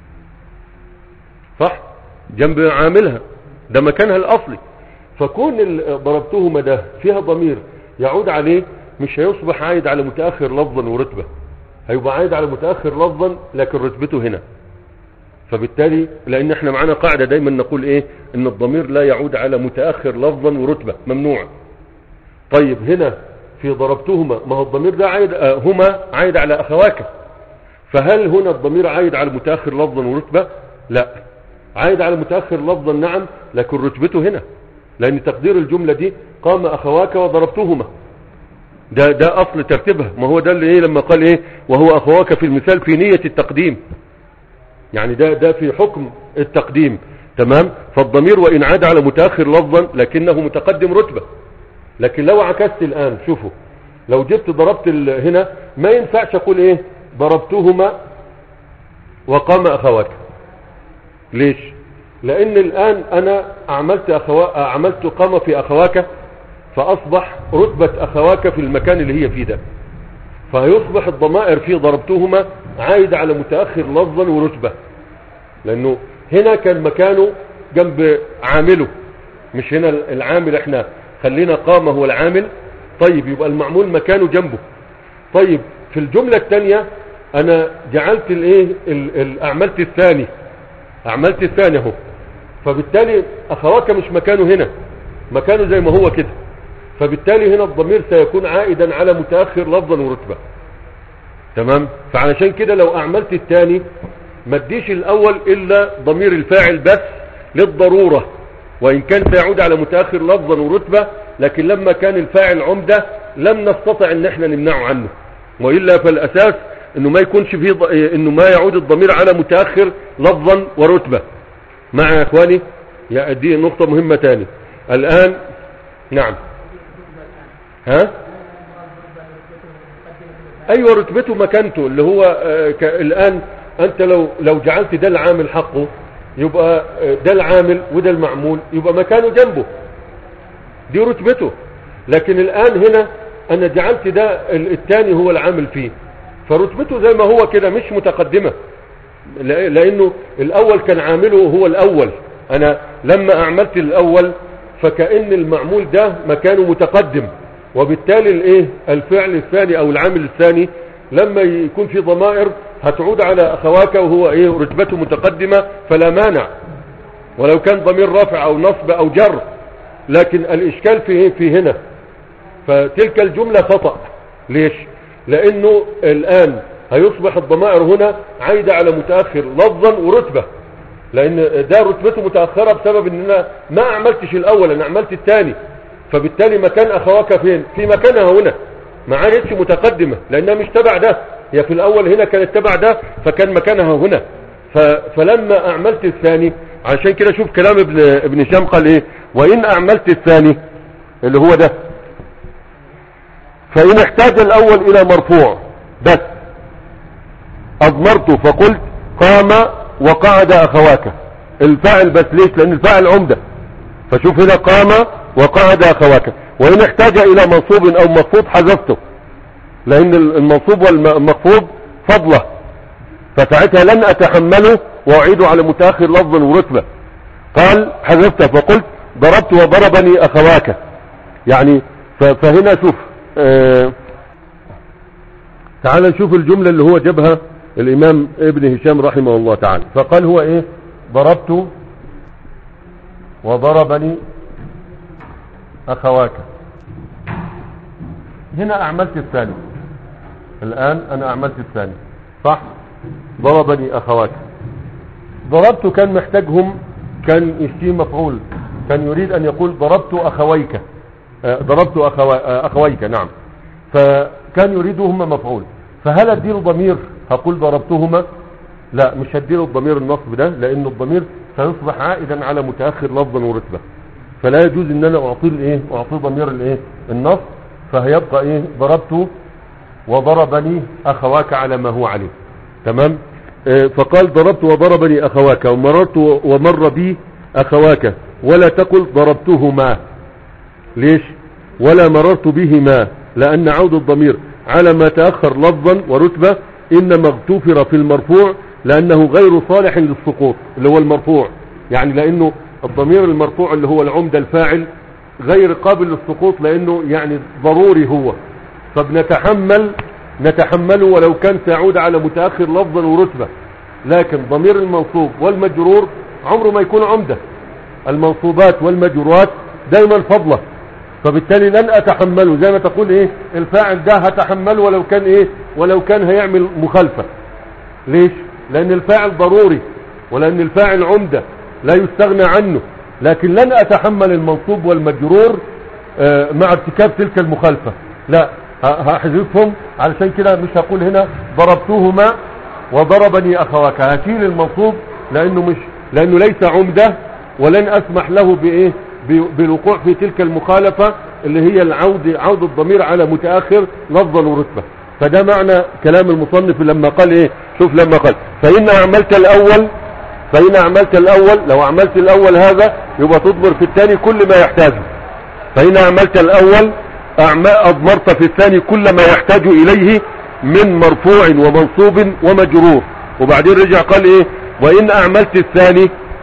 صح جنب عاملها ده مكانها الاصلي فكون ال- ضربتهما ده فيها ضمير يعود عليه مش هيصبح عايد على متاخر لفظا ورتبه هيبقى عايد على متاخر لفظا لكن رتبته هنا فبالتالي لان احنا معانا قاعده دايما نقول ايه ان الضمير لا يعود على متاخر لفظا ورتبه ممنوع طيب هنا في ضربتهما ما هو الضمير ده عايد آه، هما عايد على اخواك فهل هنا الضمير عايد على متاخر لفظا ورتبه لا عايد على متاخر لفظا نعم لكن رتبته هنا لان تقدير الجمله دي قام اخواك وضربتهما ده ده اصل ترتيبها ما هو ده اللي ايه لما قال ايه وهو اخواك في المثال في نيه التقديم يعني ده ده في حكم التقديم تمام فالضمير وان عاد على متاخر لفظا لكنه متقدم رتبه لكن لو عكست الان شوفوا لو جبت ضربت ال- هنا ما ينفعش اقول ايه ضربتهما وقام اخواك ليش لان الان انا عملت أخوا... عملت قام في اخواك فاصبح رتبة اخواك في المكان اللي هي فيه ده فيصبح الضمائر في ضربتهما عايدة على متأخر لفظا ورتبة لانه هنا كان مكانه جنب عامله مش هنا العامل احنا خلينا قام هو العامل طيب يبقى المعمول مكانه جنبه طيب في الجملة الثانية انا جعلت الايه ال- ال- اعملت الثاني اعملت الثاني اهو فبالتالي اخواك مش مكانه هنا مكانه زي ما هو كده فبالتالي هنا الضمير سيكون عائدا على متأخر لفظا ورتبة تمام فعلشان كده لو اعملت الثاني ما اديش الاول الا ضمير الفاعل بس للضرورة وان كان سيعود على متأخر لفظا ورتبة لكن لما كان الفاعل عمدة لم نستطع ان احنا نمنعه عنه وإلا فالاساس انه ما يكونش فيه ض... انه ما يعود الضمير على متأخر لفظا ورتبة مع يا اخواني يا دي نقطة مهمة تاني الان نعم ها ايوه رتبته مكانته اللي هو آه، ك- الان انت لو لو جعلت ده العامل حقه يبقى آه، ده العامل وده المعمول يبقى مكانه جنبه دي رتبته لكن الان هنا انا جعلت ده ال- الثاني هو العامل فيه فرتبته زي ما هو كده مش متقدمة لا- لانه الاول كان عامله هو الاول انا لما اعملت الاول فكأن المعمول ده مكانه متقدم وبالتالي الايه الفعل الثاني او العامل الثاني لما يكون في ضمائر هتعود على اخواك وهو ايه رتبته متقدمة فلا مانع ولو كان ضمير رفع او نصب او جر لكن الاشكال في ايه في هنا فتلك الجملة خطأ ليش لانه الان هيصبح الضمائر هنا عايدة على متأخر لفظا ورتبة لان ده رتبته متأخرة بسبب ان انا ما عملتش الاول انا عملت الثاني فبالتالي مكان اخواك فين في مكانها هنا ما عادتش متقدمة لانها مش تبع ده هي في الاول هنا كانت تبع ده فكان مكانها هنا ف... فلما اعملت الثاني عشان كده شوف كلام ابن ابن هشام قال ايه وان اعملت الثاني اللي هو ده فإن احتاج الأول إلى مرفوع بس أضمرت فقلت قام وقعد أخواك الفاعل بس ليش لأن الفاعل عمدة فشوف هنا قام وقعد أخواك وإن احتاج إلى منصوب أو مخفوض حذفته لأن المنصوب والمخفوض فضله فساعتها لن أتحمله وأعيده على متأخر لفظا ورتبة قال حذفته فقلت ضربت وضربني أخواك يعني ف- فهنا شوف آه تعال نشوف الجملة اللي هو جابها الإمام ابن هشام رحمه الله تعالى فقال هو إيه ضربت وضربني أخواك هنا أعملت الثاني الآن أنا أعملت الثاني صح ضربني أخواك ضربت كان محتاجهم كان يشتي مفعول كان يريد أن يقول ضربت أخويك آه، ضربت أخوا- آه، أخويك نعم فكان يريدهما مفعول فهل اديله ضمير هقول ضربتهما لا مش هديله الضمير النصب ده لان الضمير سيصبح عائدا على متأخر لفظا ورتبة فلا يجوز ان انا اعطيه الايه اعطيه ضمير الايه النصب فهيبقى ايه ضربته وضربني اخواك على ما هو عليه تمام آه، فقال ضربت وضربني اخواك ومررت و- ومر بي اخواك ولا تقل ضربتهما ليش ولا مررت بهما لأن عود الضمير على ما تأخر لفظا ورتبة إنما اغتفر في المرفوع لأنه غير صالح للسقوط اللي هو المرفوع يعني لأنه الضمير المرفوع اللي هو العمدة الفاعل غير قابل للسقوط لأنه يعني ضروري هو فبنتحمل نتحمله ولو كان سيعود على متأخر لفظا ورتبة لكن ضمير المنصوب والمجرور عمره ما يكون عمده المنصوبات والمجرورات دايما فضلة فبالتالي لن اتحمله زي ما تقول ايه الفاعل ده هتحمله ولو كان ايه ولو كان هيعمل مخالفة ليش لان الفاعل ضروري ولان الفاعل عمدة لا يستغنى عنه لكن لن اتحمل المنصوب والمجرور آه، مع ارتكاب تلك المخالفة لا ه- هحذفهم علشان كده مش هقول هنا ضربتهما وضربني اخواك هشيل المنصوب لانه مش لانه ليس عمده ولن اسمح له بايه ب- بالوقوع في تلك المخالفة اللي هي العود عود الضمير على متأخر لفظا ورتبة فده معنى كلام المصنف لما قال ايه شوف لما قال فإن أعملت الأول فإن أعملت الأول لو عملت الأول هذا يبقى تضمر في الثاني كل ما يحتاجه فإن عملت الأول أعم- أضمرت في الثاني كل ما يحتاج إليه من مرفوع ومنصوب ومجرور وبعدين رجع قال إيه وإن أعملت الثاني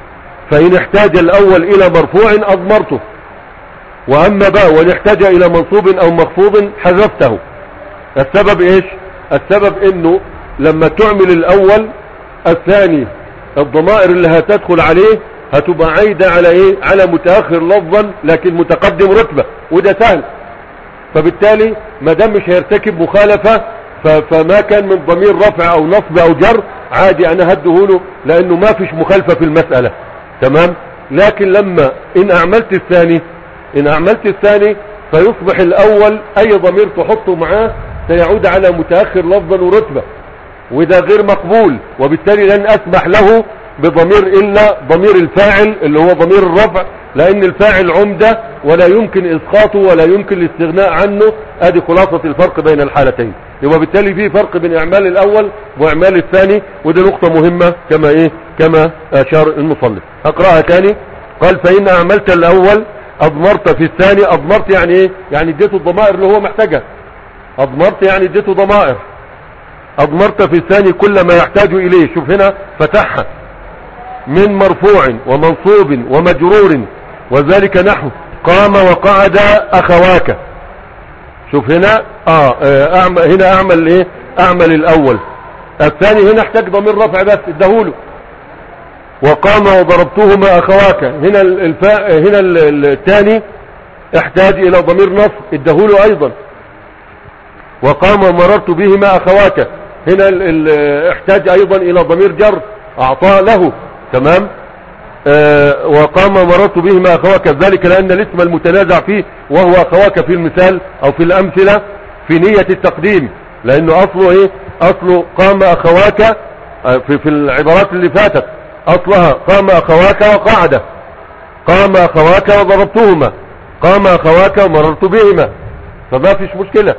فإن احتاج الأول إلى مرفوع أضمرته وأما بقى وإن احتاج إلى منصوب أو مخفوض حذفته السبب إيش السبب إنه لما تعمل الأول الثاني الضمائر اللي هتدخل عليه هتبقى عايدة على إيه على متأخر لفظا لكن متقدم رتبة وده سهل فبالتالي ما دام مش هيرتكب مخالفة ف- فما كان من ضمير رفع او نصب او جر عادي انا هديهوله لانه ما فيش مخالفة في المسألة تمام لكن لما ان اعملت الثاني ان اعملت الثاني فيصبح الاول اي ضمير تحطه معاه سيعود على متأخر لفظا ورتبة وده غير مقبول وبالتالي لن اسمح له بضمير الا ضمير الفاعل اللي هو ضمير الرفع لان الفاعل عمدة ولا يمكن اسقاطه ولا يمكن الاستغناء عنه ادي خلاصة الفرق بين الحالتين يبقى بالتالي في فرق بين اعمال الاول واعمال الثاني ودي نقطة مهمة كما ايه كما اشار المصنف اقرأها تاني قال فان اعملت الاول اضمرت في الثاني اضمرت يعني ايه يعني اديته الضمائر اللي هو محتاجها اضمرت يعني اديته ضمائر اضمرت في الثاني كل ما يحتاج اليه شوف هنا فتحها من مرفوع ومنصوب ومجرور وذلك نحو قام وقعد اخواك شوف هنا اه آه، اعمل هنا اعمل ايه اعمل الاول الثاني هنا احتاج ضمير رفع بس ادهوله وقام وضربتهما اخواك هنا ال- الفاء هنا ال- ال- الثاني احتاج الى ضمير نصب ادهوله ايضا وقام ومررت بهما اخواك هنا ال ال احتاج ايضا الى ضمير جر اعطاه له تمام آه وقام ومررت بهما اخواك ذلك لان الاسم المتنازع فيه وهو اخواك في المثال او في الامثلة في نية التقديم لانه اصله ايه اصله قام اخواك آه، في, في العبارات اللي فاتت اصلها قام اخواك وقعد قام اخواك وضربتهما قام اخواك ومررت بهما فما فيش مشكلة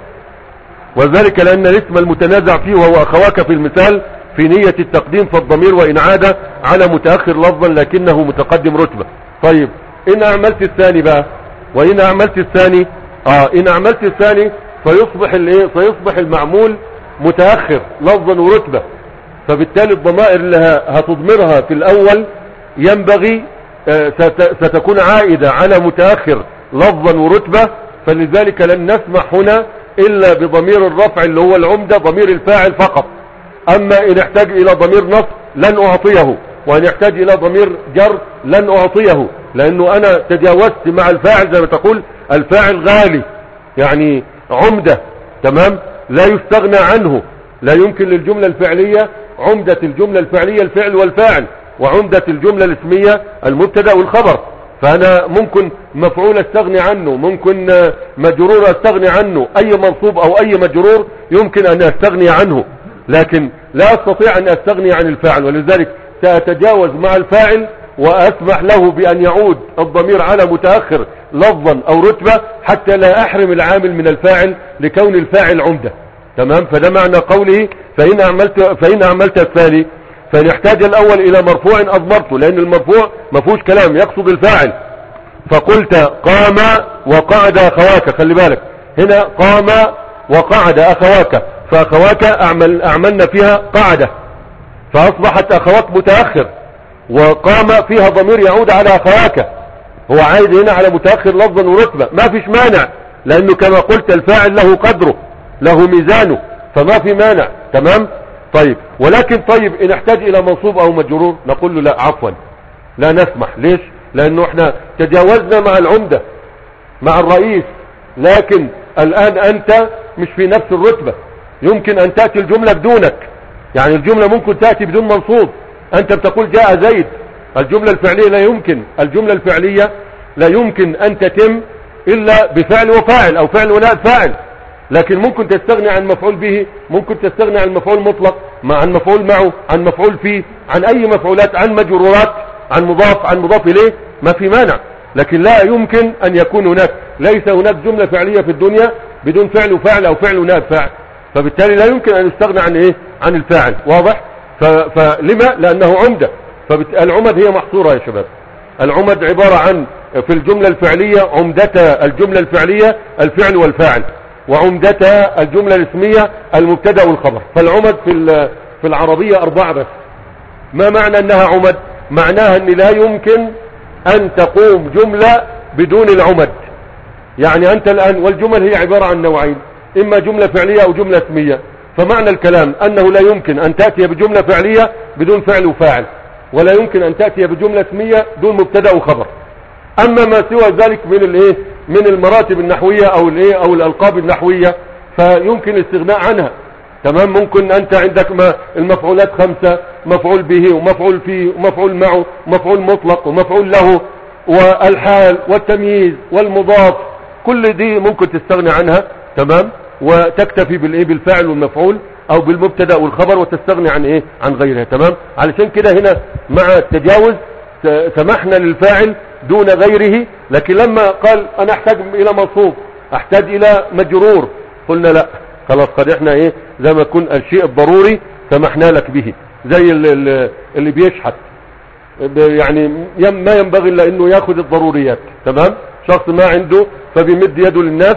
وذلك لأن الاسم المتنازع فيه وهو أخواك في المثال في نية التقديم فالضمير وإن عاد على متأخر لفظا لكنه متقدم رتبة طيب إن أعملت الثاني بقى وإن أعملت الثاني آه إن أعملت الثاني فيصبح الإيه فيصبح المعمول متأخر لفظا ورتبة فبالتالي الضمائر اللي ه- هتضمرها في الأول ينبغي آه، ست- ستكون عائدة على متأخر لفظا ورتبة فلذلك لن نسمح هنا إلا بضمير الرفع اللي هو العمدة ضمير الفاعل فقط أما إن احتاج إلى ضمير نصب لن أعطيه وإن يحتاج إلى ضمير جر لن أعطيه لأنه أنا تجاوزت مع الفاعل زي ما تقول الفاعل غالي يعني عمدة تمام لا يستغنى عنه لا يمكن للجملة الفعلية عمدة الجملة الفعلية الفعل والفاعل وعمدة الجملة الاسمية المبتدا والخبر فأنا ممكن مفعول استغني عنه ممكن آه، مجرور استغني عنه أي منصوب أو أي مجرور يمكن أن استغني عنه لكن لا أستطيع أن استغني عن الفاعل ولذلك سأتجاوز مع الفاعل وأسمح له بأن يعود الضمير على متأخر لفظا أو رتبة حتى لا أحرم العامل من الفاعل لكون الفاعل عمدة تمام فده معنى قوله فإن أعملت, فإن أعملت الثاني فإن احتاج الأول إلى مرفوع أضمرته لأن المرفوع ما فيهوش كلام يقصد الفاعل فقلت قام وقعد أخواك خلي بالك هنا قام وقعد أخواك فأخواك أعمل أعملنا فيها قعدة فأصبحت أخواك متأخر وقام فيها ضمير يعود على أخواك هو عايد هنا على متأخر لفظا ورتبة ما فيش مانع لأنه كما قلت الفاعل له قدره له ميزانه فما في مانع تمام طيب ولكن طيب إن احتاج إلى منصوب أو مجرور نقول له لا عفوا لا نسمح ليش لأنه احنا تجاوزنا مع العمدة مع الرئيس لكن الآن أنت مش في نفس الرتبة يمكن أن تأتي الجملة بدونك يعني الجملة ممكن تأتي بدون منصوب أنت بتقول جاء زيد الجملة الفعلية لا يمكن الجملة الفعلية لا يمكن أن تتم إلا بفعل وفاعل أو فعل ونائب فاعل لكن ممكن تستغني عن مفعول به ممكن تستغني عن مفعول مطلق مع عن مفعول معه عن مفعول فيه عن أي مفعولات عن مجرورات عن مضاف عن مضاف إليه ما في مانع لكن لا يمكن أن يكون هناك ليس هناك جملة فعلية في الدنيا بدون فعل وفاعل أو فعل ونائب فاعل فبالتالي لا يمكن أن يستغنى عن إيه عن الفاعل واضح ف... فلما لأنه عمدة فالعمد هي محصورة يا شباب العمد عبارة عن في الجملة الفعلية عمدتها الجملة الفعلية الفعل والفاعل وعمدتها الجملة الاسمية المبتدا والخبر فالعمد في ال- في العربية أربعة بس ما معنى أنها عمد معناها ان لا يمكن ان تقوم جملة بدون العمد يعني انت الان والجمل هي عبارة عن نوعين اما جملة فعلية او جملة اسمية فمعنى الكلام انه لا يمكن ان تأتي بجملة فعلية بدون فعل وفاعل ولا يمكن ان تأتي بجملة اسمية دون مبتدا وخبر اما ما سوى ذلك من الايه من المراتب النحوية او الايه او الالقاب النحوية فيمكن الاستغناء عنها تمام ممكن انت عندك ما المفعولات خمسة مفعول به ومفعول فيه ومفعول معه ومفعول مطلق ومفعول له والحال والتمييز والمضاف كل دي ممكن تستغني عنها تمام وتكتفي بالايه بالفاعل والمفعول او بالمبتدا والخبر وتستغني عن ايه عن غيرها تمام علشان كده هنا مع التجاوز س- سمحنا للفاعل دون غيره لكن لما قال انا احتاج الى منصوب احتاج الى مجرور قلنا لا خلاص قد احنا ايه زي ما يكون الشيء الضروري سمحنا لك به زي ال- ال- اللي بيشحت ب- يعني يم- ما ينبغي الا انه ياخذ الضروريات تمام شخص ما عنده فبيمد يده للناس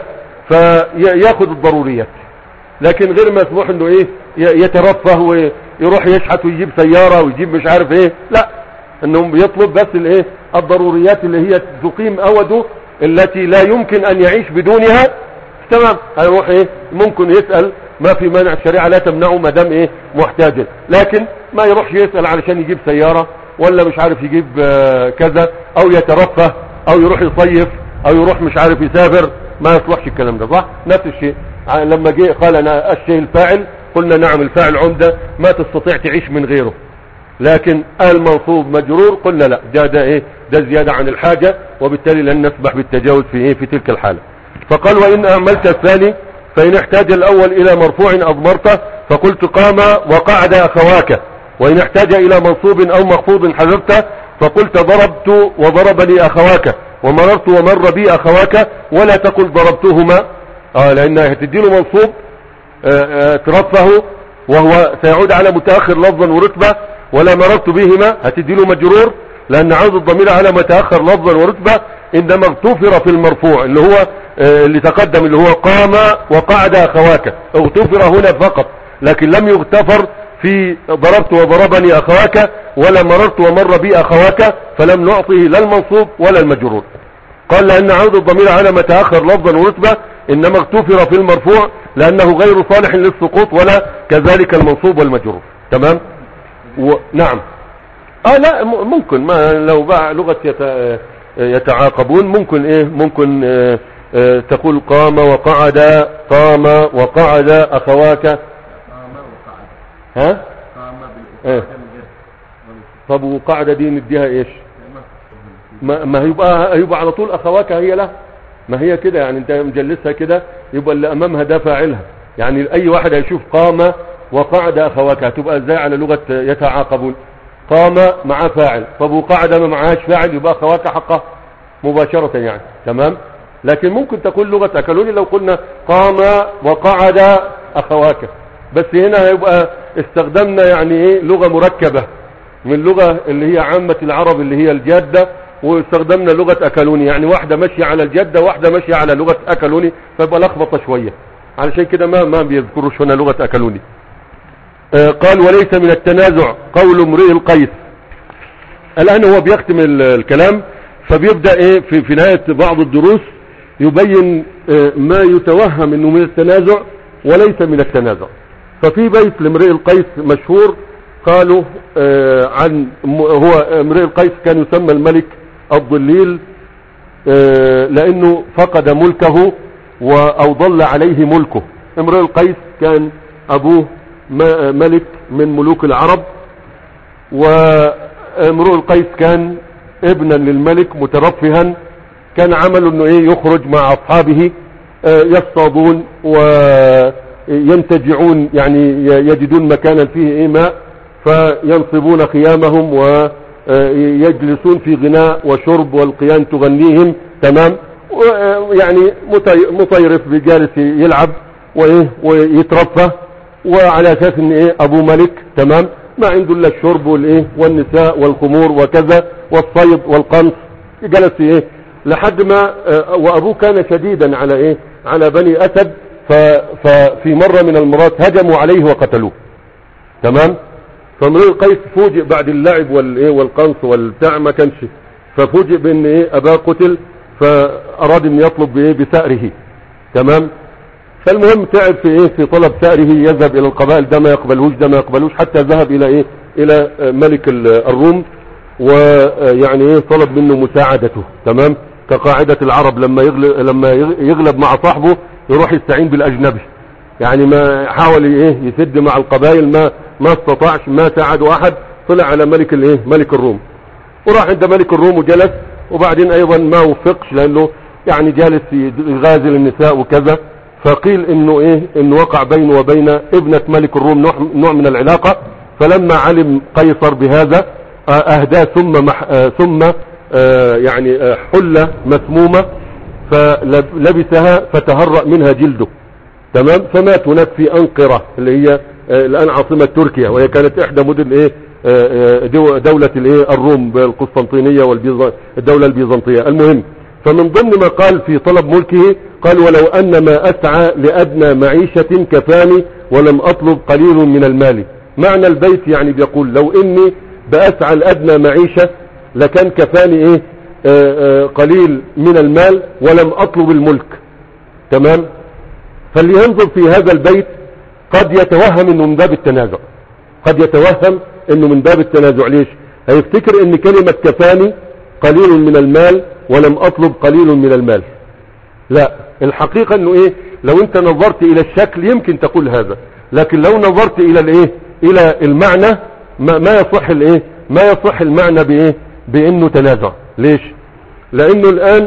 فياخذ الضروريات لكن غير مسموح انه ايه ي- يترفه ويروح يشحت ويجيب سيارة ويجيب مش عارف ايه لا انه يطلب بس الايه الضروريات اللي هي تقيم اوده التي لا يمكن ان يعيش بدونها تمام هيروح ايه ممكن يسأل ما في مانع الشريعة لا تمنعه ما دام ايه محتاج لكن ما يروحش يسأل علشان يجيب سيارة ولا مش عارف يجيب آه، كذا او يترفه او يروح يصيف او يروح مش عارف يسافر ما يصلحش الكلام ده صح نفس الشيء ع- لما جه قال انا الشيء الفاعل قلنا نعم الفاعل عمدة ما تستطيع تعيش من غيره لكن المنصوب مجرور قلنا لا ده ده ايه ده زيادة عن الحاجة وبالتالي لن نسمح بالتجاوز في ايه في تلك الحالة فقال وان اعملت الثاني فان احتاج الاول الى مرفوع اضمرته فقلت قام وقعد اخواك وان احتاج الى منصوب او مخفوض حذفته فقلت ضربت وضربني اخواك ومررت ومر بي اخواك ولا تقل ضربتهما اه لانها هتديله منصوب آه، آه، ترفه وهو سيعود على متأخر لفظا ورتبة ولا مررت بهما هتدي له مجرور لأن عوض الضمير على متأخر لفظا ورتبة إنما اغتفر في المرفوع اللي هو آه، اللي تقدم اللي هو قام وقعد أخواك اغتفر هنا فقط لكن لم يغتفر في ضربت وضربني أخواك ولا مررت ومر بي أخواك فلم نعطه لا المنصوب ولا المجرور قال لأن عود الضمير على ما تأخر لفظا ورتبة إنما اغتفر في المرفوع لأنه غير صالح للسقوط ولا كذلك المنصوب والمجرور تمام و... نعم اه لا م- ممكن ما لو بقى لغة يت... يتعاقبون ممكن ايه ممكن آه آه تقول قام وقعد قام وقعد اخواك قام وقعد ها قام إيه. بالقعدة من غير وليس. طب وقعد دي نديها ايش ما ما, ما هيبقى هيبقى على طول اخواك هي له ما هي كده يعني انت مجلسها كده يبقى اللي امامها ده فاعلها يعني اي واحد هيشوف قام وقعد اخواك هتبقى ازاي على لغة يتعاقبون قام مع فاعل طب وقعد ما معهاش فاعل يبقى اخواك حقه مباشرة يعني تمام لكن ممكن تكون لغة اكلوني لو قلنا قام وقعد اخواك بس هنا هيبقى استخدمنا يعني ايه لغة مركبة من لغة اللي هي عامة العرب اللي هي الجادة واستخدمنا لغة أكلوني يعني واحدة ماشية على الجادة واحدة ماشية على لغة أكلوني فيبقى لخبطة شوية علشان كده ما ما بيذكروش هنا لغة أكلوني آه قال وليس من التنازع قول امرئ القيس الآن هو بيختم ال- الكلام فبيبدأ ايه في, في نهاية بعض الدروس يبين آه ما يتوهم انه من التنازع وليس من التنازع ففي بيت لامرئ القيس مشهور قالوا آه عن م- هو امرئ القيس كان يسمى الملك الضليل آه لانه فقد ملكه و- او ضل عليه ملكه امرئ القيس كان ابوه م- ملك من ملوك العرب وامرؤ القيس كان ابنا للملك مترفها كان عمله انه ايه يخرج مع اصحابه آه، يصطادون وينتجعون يعني ي- يجدون مكانا فيه ايه ماء فينصبون خيامهم ويجلسون في غناء وشرب والقيان تغنيهم تمام يعني مطيرف بجالس يلعب وايه ويترفه وعلى اساس ان ايه ابو ملك تمام ما عنده الا الشرب والايه والنساء والخمور وكذا والصيد والقنص جلس ايه لحد ما آه، وابوه كان شديدا على ايه على بني اسد ف- ففي مرة من المرات هجموا عليه وقتلوه تمام فامرئ القيس فوجئ بعد اللعب والايه والقنص والبتاع ما كانش ففوجئ بان ايه اباه قتل فاراد ان يطلب بايه بثأره تمام فالمهم تعب في ايه في طلب ثأره يذهب الى القبائل ده ما يقبلوش ده ما يقبلوش حتى ذهب الى ايه الى آه، ملك ال- الروم ويعني ايه طلب منه مساعدته تمام كقاعدة العرب لما يغلب لما يغ- يغلب مع صاحبه يروح يستعين بالاجنبي يعني ما حاول ايه يسد مع القبائل ما ما استطاعش ما ساعده احد طلع على ملك الايه ملك الروم وراح عند ملك الروم وجلس وبعدين ايضا ما وفقش لانه يعني جالس يغازل النساء وكذا فقيل انه ايه انه وقع بينه وبين ابنة ملك الروم نوع, نوع من العلاقة فلما علم قيصر بهذا آه، اهداه ثم مح آه، ثم آه، يعني آه، حلة مسمومة فلبسها فتهرأ منها جلده تمام فمات هناك في أنقرة اللي هي آه، الآن عاصمة تركيا وهي كانت إحدى مدن إيه آه، آه، دو- دولة الإيه الروم بالقسطنطينية والدولة البيزنطية المهم فمن ضمن ما قال في طلب ملكه قال ولو أن ما أسعى لأدنى معيشة كفاني ولم أطلب قليل من المال معنى البيت يعني بيقول لو إني بأسعى لأدنى معيشة لكان كفاني إيه آه، آه، قليل من المال ولم أطلب الملك تمام فاللي ينظر في هذا البيت قد يتوهم انه من باب التنازع قد يتوهم انه من باب التنازع ليش هيفتكر ان كلمة كفاني قليل من المال ولم اطلب قليل من المال لا الحقيقة انه ايه لو انت نظرت الى الشكل يمكن تقول هذا لكن لو نظرت الى الايه الى المعنى ما, ما يصح الايه ما يصح المعنى بايه بانه تنازع ليش لانه الان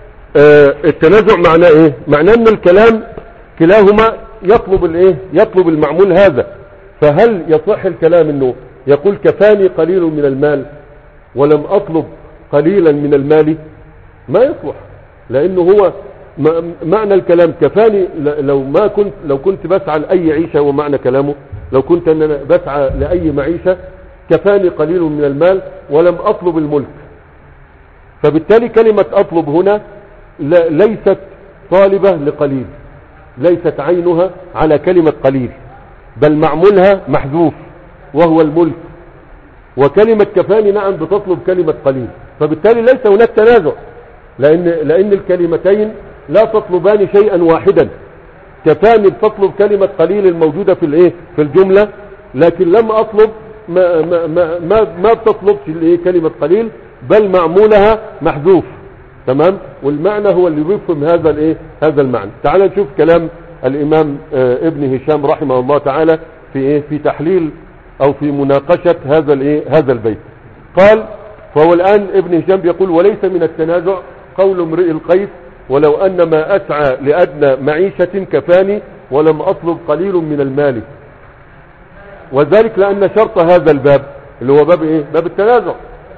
آه التنازع معناه ايه معناه ان الكلام كلاهما يطلب الايه يطلب المعمول هذا فهل يصح الكلام انه يقول كفاني قليل من المال ولم اطلب قليلا من المال ما يصلح لانه هو م- معنى الكلام كفاني ل- لو ما كنت لو كنت بسعى لاي عيشه هو معنى كلامه لو كنت ان انا بسعى لاي معيشه كفاني قليل من المال ولم اطلب الملك فبالتالي كلمة أطلب هنا ل- ليست طالبة لقليل ليست عينها على كلمة قليل بل معمولها محذوف وهو الملك وكلمة كفاني نعم بتطلب كلمة قليل فبالتالي ليس هناك تنازع لأن, لأن الكلمتين لا تطلبان شيئا واحدا كفاني بتطلب كلمة قليل الموجودة في الايه في الجملة لكن لم اطلب ما ما ما ما, ما بتطلبش الايه كلمة قليل بل معمولها محذوف تمام والمعنى هو اللي بيفهم هذا الايه هذا المعنى تعال نشوف كلام الامام آه ابن هشام رحمه الله تعالى في ايه في تحليل او في مناقشة هذا الايه هذا البيت قال فهو الان ابن هشام بيقول وليس من التنازع قول امرئ القيس ولو ان ما اسعى لادنى معيشة كفاني ولم اطلب قليل من المال وذلك لان شرط هذا الباب اللي هو باب ايه باب التنازع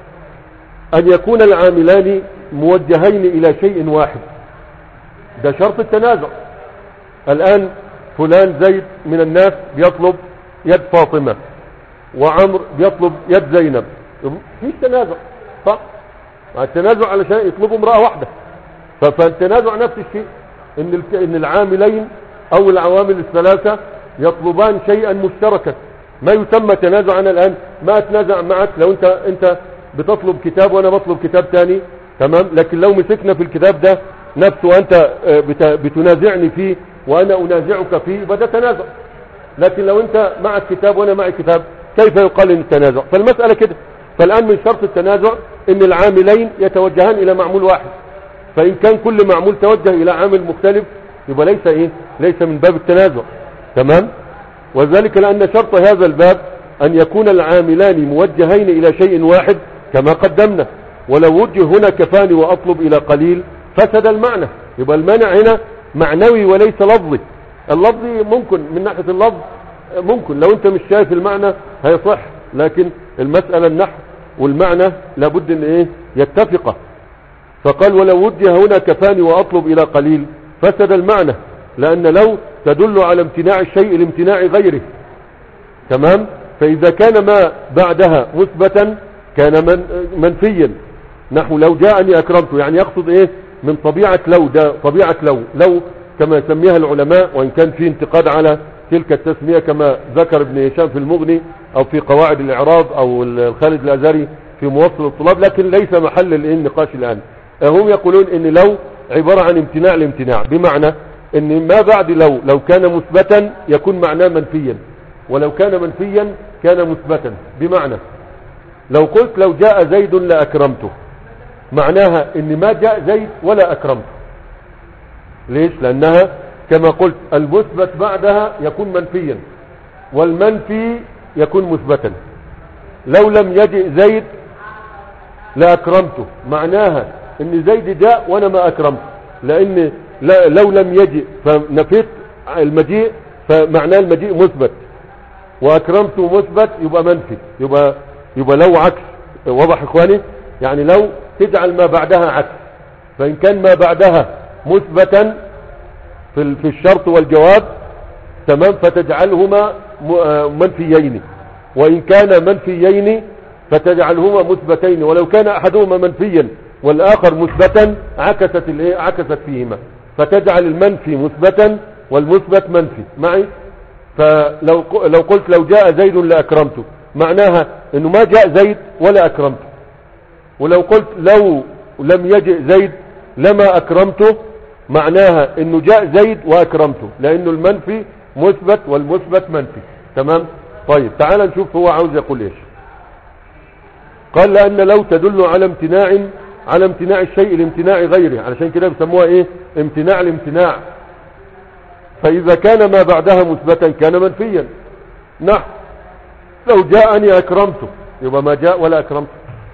ان يكون العاملان موجهين الى شيء واحد ده شرط التنازع الان فلان زيد من الناس بيطلب يد فاطمة وعمر بيطلب يد زينب مفيش تنازع صح التنازع علشان يطلبوا امرأة واحدة ف- فالتنازع نفس الشيء ان الك- ان العاملين او العوامل الثلاثة يطلبان شيئا مشتركا ما يسمى تنازع انا الان ما اتنازع معك لو انت انت بتطلب كتاب وانا بطلب كتاب تاني تمام لكن لو مسكنا في الكتاب ده نفسه وانت آه، بت- بتنازعني فيه وانا انازعك فيه يبقى ده تنازع لكن لو انت معك كتاب وانا معي كتاب كيف يقال ان التنازع فالمسألة كده فالان من شرط التنازع ان العاملين يتوجهان الى معمول واحد فان كان كل معمول توجه الى عامل مختلف يبقى ليس ايه ليس من باب التنازع تمام وذلك لان شرط هذا الباب ان يكون العاملان موجهين الى شيء واحد كما قدمنا ولو وجه هنا كفاني واطلب الى قليل فسد المعنى يبقى المانع هنا معنوي وليس لفظي اللفظي ممكن من ناحية اللفظ ممكن لو انت مش شايف المعنى هيصح لكن المسألة النحو والمعنى لابد ان ايه يتفقه فقال ولو وجه هنا كفاني واطلب الى قليل فسد المعنى لان لو تدل على امتناع الشيء لامتناع غيره تمام فاذا كان ما بعدها مثبتا كان من منفيا نحو لو جاءني اكرمته يعني يقصد ايه من طبيعة لو ده طبيعة لو لو كما يسميها العلماء وان كان في انتقاد على تلك التسمية كما ذكر ابن هشام في المغني او في قواعد الاعراب او الخالد الازهري في موصل الطلاب لكن ليس محل النقاش الان هم يقولون ان لو عبارة عن امتناع الامتناع بمعنى ان ما بعد لو لو كان مثبتا يكون معناه منفيا ولو كان منفيا كان مثبتا بمعنى لو قلت لو جاء زيد لأكرمته معناها ان ما جاء زيد ولا أكرمته ليش لأنها كما قلت المثبت بعدها يكون منفيا والمنفي يكون مثبتا لو لم يجئ زيد لأكرمته معناها ان زيد جاء وانا ما أكرمته لأن لا- لو لم يجئ فنفيت المجيء فمعناه المجيء مثبت واكرمته مثبت يبقى منفي يبقى يبقى لو عكس واضح اخواني يعني لو تجعل ما بعدها عكس فان كان ما بعدها مثبتا في ال- في الشرط والجواب تمام فتجعلهما م- آه منفيين وان كان منفيين فتجعلهما مثبتين ولو كان احدهما منفيا والاخر مثبتا عكست الايه عكست فيهما فتجعل المنفي مثبتا والمثبت منفي معي فلو ق- لو قلت لو جاء زيد لاكرمته معناها انه ما جاء زيد ولا اكرمته ولو قلت لو لم يجئ زيد لما اكرمته معناها انه جاء زيد واكرمته لانه المنفي مثبت والمثبت منفي تمام طيب تعال نشوف هو عاوز يقول ايش قال لان لو تدل على امتناع على امتناع الشيء لامتناع غيره علشان كده بيسموها ايه امتناع الامتناع فاذا كان ما بعدها مثبتا كان منفيا نحو لو جاءني اكرمته يبقى ما جاء ولا اكرمته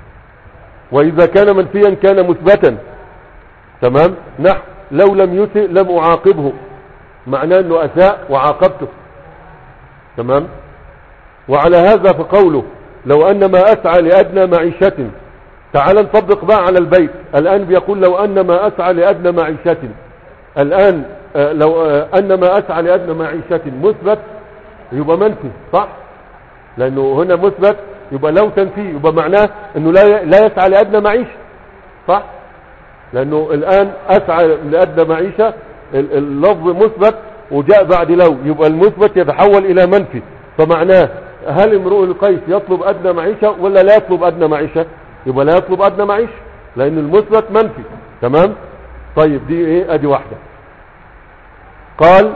واذا كان منفيا كان مثبتا تمام نحو لو لم يسئ لم اعاقبه معناه انه اساء وعاقبته تمام وعلى هذا فقوله لو ان ما اسعى لادنى معيشة تعال نطبق بقى على البيت الان بيقول لو ان ما اسعى لادنى معيشة الان آه، لو آه، ان ما اسعى لادنى معيشة مثبت يبقى منفي صح لانه هنا مثبت يبقى لو تنفي يبقى معناه انه لا لا يسعى لادنى معيشه صح لانه الان اسعى لادنى معيشه ال- اللفظ مثبت وجاء بعد لو يبقى المثبت يتحول الى منفي فمعناه هل امرؤ القيس يطلب ادنى معيشه ولا لا يطلب ادنى معيشه يبقى لا يطلب ادنى معيشه لان المثبت منفي تمام طيب دي ايه ادي واحده قال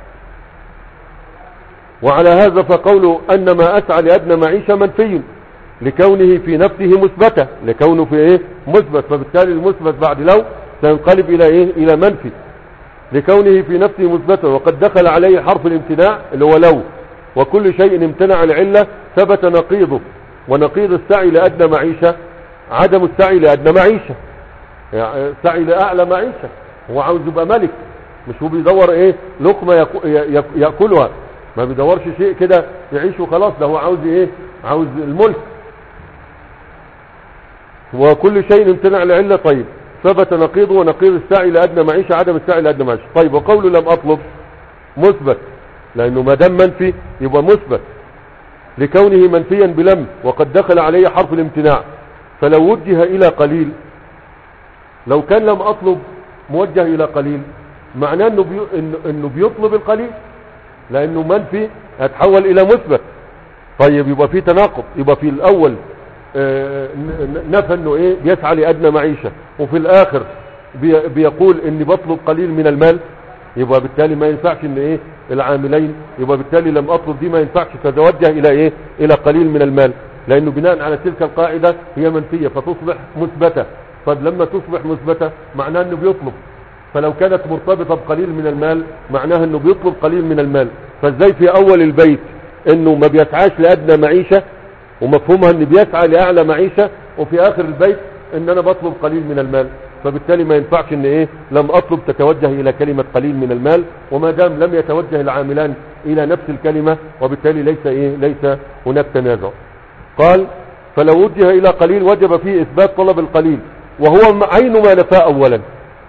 وعلى هذا فقوله أن ما أسعى لأدنى معيشة منفي لكونه في نفسه مثبتة لكونه في إيه مثبت فبالتالي المثبت بعد لو سينقلب إلى إيه إلى منفي لكونه في نفسه مثبتا وقد دخل عليه حرف الامتناع اللي هو لو وكل شيء امتنع العلة ثبت نقيضه ونقيض السعي لأدنى معيشة عدم السعي لأدنى معيشة يعني السعي لأعلى معيشة هو عاوز يبقى ملك مش هو بيدور ايه لقمة يأكو- ي- ي- يأكلها ما بيدورش شيء كده يعيش وخلاص ده هو عاوز ايه عاوز الملك وكل شيء امتنع لعلة طيب ثبت نقيضه ونقيض السعي لأدنى معيشة عدم السعي لأدنى معيشة طيب وقوله لم أطلب مثبت لأنه ما دام منفي يبقى مثبت لكونه منفيا بلم وقد دخل عليه حرف الامتناع فلو وجه إلى قليل لو كان لم أطلب موجه إلى قليل معناه إنه, بي... إنه- إنه بيطلب القليل لأنه منفي هتحول إلى مثبت طيب يبقى في تناقض يبقى في الأول آه، ن- ن- نفى انه ايه بيسعى لأدنى معيشة وفي الآخر بي- بيقول اني بطلب قليل من المال يبقى بالتالي ما ينفعش ان ايه العاملين يبقى بالتالي لم اطلب دي ما ينفعش تتوجه الى ايه الى قليل من المال لانه بناء على تلك القاعدة هي منفية فتصبح مثبتة طيب لما تصبح مثبتة معناه انه بيطلب فلو كانت مرتبطة بقليل من المال معناها انه بيطلب قليل من المال فازاي في اول البيت انه ما بيسعاش لادنى معيشة ومفهومها ان بيسعى لاعلى معيشة وفي اخر البيت ان انا بطلب قليل من المال فبالتالي ما ينفعش ان ايه لم اطلب تتوجه الى كلمة قليل من المال وما دام لم يتوجه العاملان الى نفس الكلمة وبالتالي ليس ايه ليس هناك تنازع قال فلو وجه الى قليل وجب فيه اثبات طلب القليل وهو عين ما نفاه اولا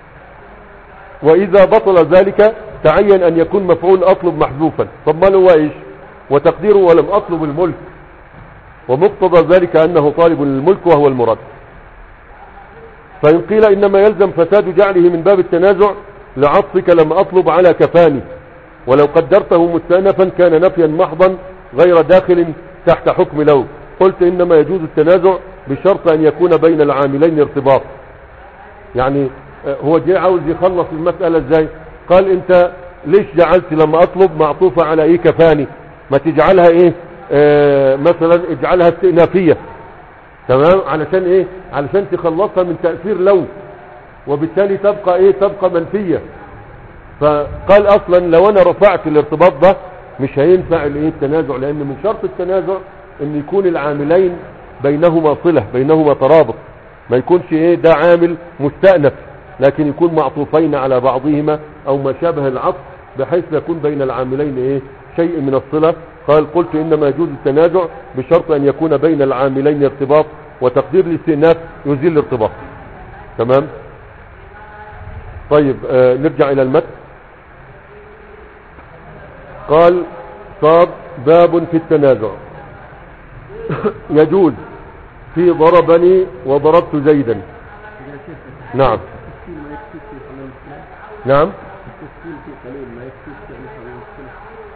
واذا بطل ذلك تعين ان يكون مفعول اطلب محذوفا طب ما هو ايش وتقديره ولم اطلب الملك ومقتضى ذلك انه طالب للملك وهو المراد فان قيل انما يلزم فساد جعله من باب التنازع لعطفك لم اطلب على كفاني ولو قدرته مستأنفا كان نفيا محضا غير داخل تحت حكم لو قلت إنما يجوز التنازع بشرط أن يكون بين العاملين ارتباط يعني آه، هو جاي عاوز يخلص المسألة ازاي قال انت ليش جعلت لما اطلب معطوفة على ايه كفاني ما تجعلها ايه آه مثلا اجعلها استئنافية تمام علشان ايه علشان تخلصها من تأثير لون وبالتالي تبقى ايه تبقى منفية فقال اصلا لو انا رفعت الارتباط ده مش هينفع الايه التنازع لان من شرط التنازع ان يكون العاملين بينهما صلة بينهما ترابط ما يكونش ايه ده عامل مستأنف لكن يكون معطوفين على بعضهما او ما شابه العطف بحيث يكون بين العاملين ايه شيء من الصلة قال قلت انما يجوز التنازع بشرط ان يكون بين العاملين ارتباط وتقدير الاستئناف يزيل الارتباط تمام طيب آه نرجع الى المتن قال صاد باب في التنازع يجوز في ضربني وضربت زيدا يا شيخ نعم التسكين ما يكفيك في حل المشكلة نعم التسكين في قليل ما يكفيك في حل المشكلة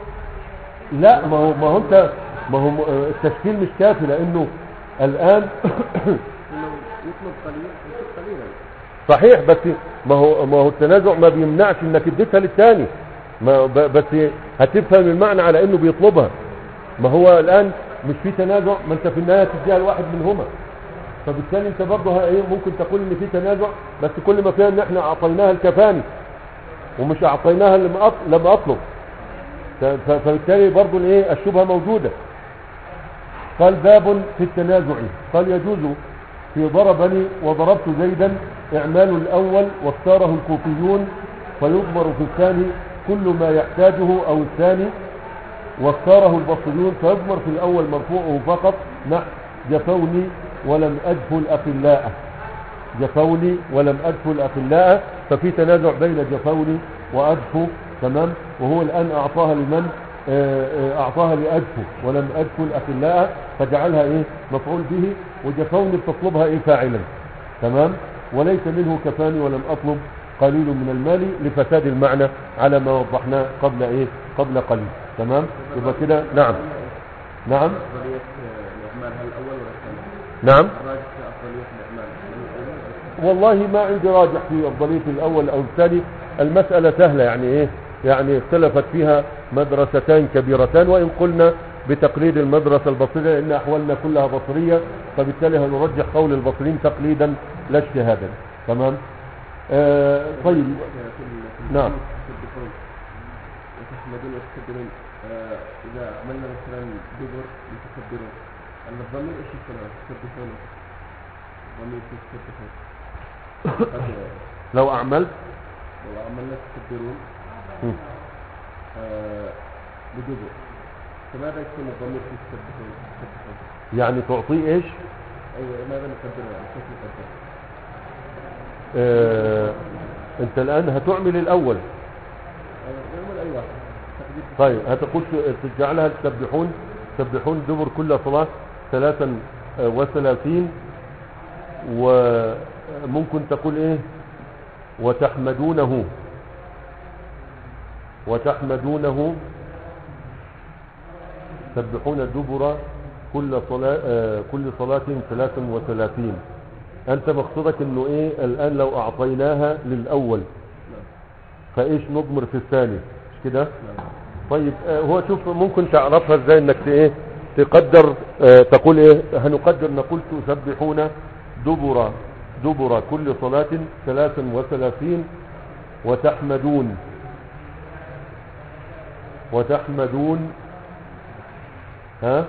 لا ما هو ما هو انت ما هو آه، التشكيل مش كافي لانه الان انه يطلب قليل يكون قليلا صحيح بس ما هو ما هو التنازع ما بيمنعش انك اديتها للثاني ما ب- بس هتفهم المعنى على انه بيطلبها ما هو الان مش في تنازع ما انت في النهايه تديها لواحد منهما فبالتالي انت برضه ه- ايه ممكن تقول ان في تنازع بس كل ما فيها ان احنا اعطيناها الكفاني ومش اعطيناها لما أط- لما اطلب ف- ف- فبالتالي برضه الايه الشبهه موجوده قال باب في التنازع قال يجوز في ضربني وضربت زيدا إعمال الأول واختاره الكوفيون فيضمر في الثاني كل ما يحتاجه أو الثاني واختاره البصريون فيضمر في الأول مرفوعه فقط نحو جفوني ولم أجف الأخلاء جفوني ولم أجف الأخلاء ففي تنازع بين جفوني وأجفو تمام وهو الآن أعطاها لمن آه، آه، أعطاها لأجفو ولم أجفو الأخلاء فجعلها إيه مفعول به وجفوني بتطلبها إيه فاعلا تمام وليس منه كفاني ولم أطلب قليل من المال لفساد المعنى على ما وضحناه قبل إيه قبل قليل تمام يبقى كده نعم نعم أفضلية آه، الإعمال هل الأول ولا الثاني؟ نعم الراجح في أفضلية الإعمال هل الأول ولا الثاني؟ والله ما عندي راجح في أفضلية الأول أو الثاني المسألة سهلة يعني إيه يعني اختلفت فيها مدرستان كبيرتان وإن قلنا بتقليد المدرسة البصرية لأن أحوالنا كلها بصرية فبالتالي هنرجح قول البصريين تقليدا لا اجتهادا تمام آه طيب في ال- في نعم. التسبحون وتحمدون وتكبرون آه، إذا عملنا مثلا دبر يتكبرون الضمير إيش يكون تسبحون ضمير في تسبحون قد- لو أعملت لو عملنا تكبرون مم. آه، بدبر فماذا يكون الضمير في تسبحون تسبحون يعني تعطيه إيش أيوة ماذا نقدر يعني كيف نقدر آه أنت الآن هتعمل الأول آه، نعمل أي واحد تقدير طيب هتقول تجعلها تسبحون تسبحون دبر كل صلاة ثلاثا آه، وثلاثين وممكن تقول ايه وتحمدونه وتحمدونه تسبحون دبر كل صلاة آه، كل صلاة ثلاثا وثلاثين انت مقصودك انه ايه الان لو اعطيناها للاول فايش نضمر في الثاني مش كده نعم طيب آه، هو شوف ممكن تعرفها ازاي انك ت- ايه تقدر آه، تقول ايه هنقدر نقول تسبحون دبر دبر كل صلاة ثلاثا وثلاثين وتحمدون وتحمدون ها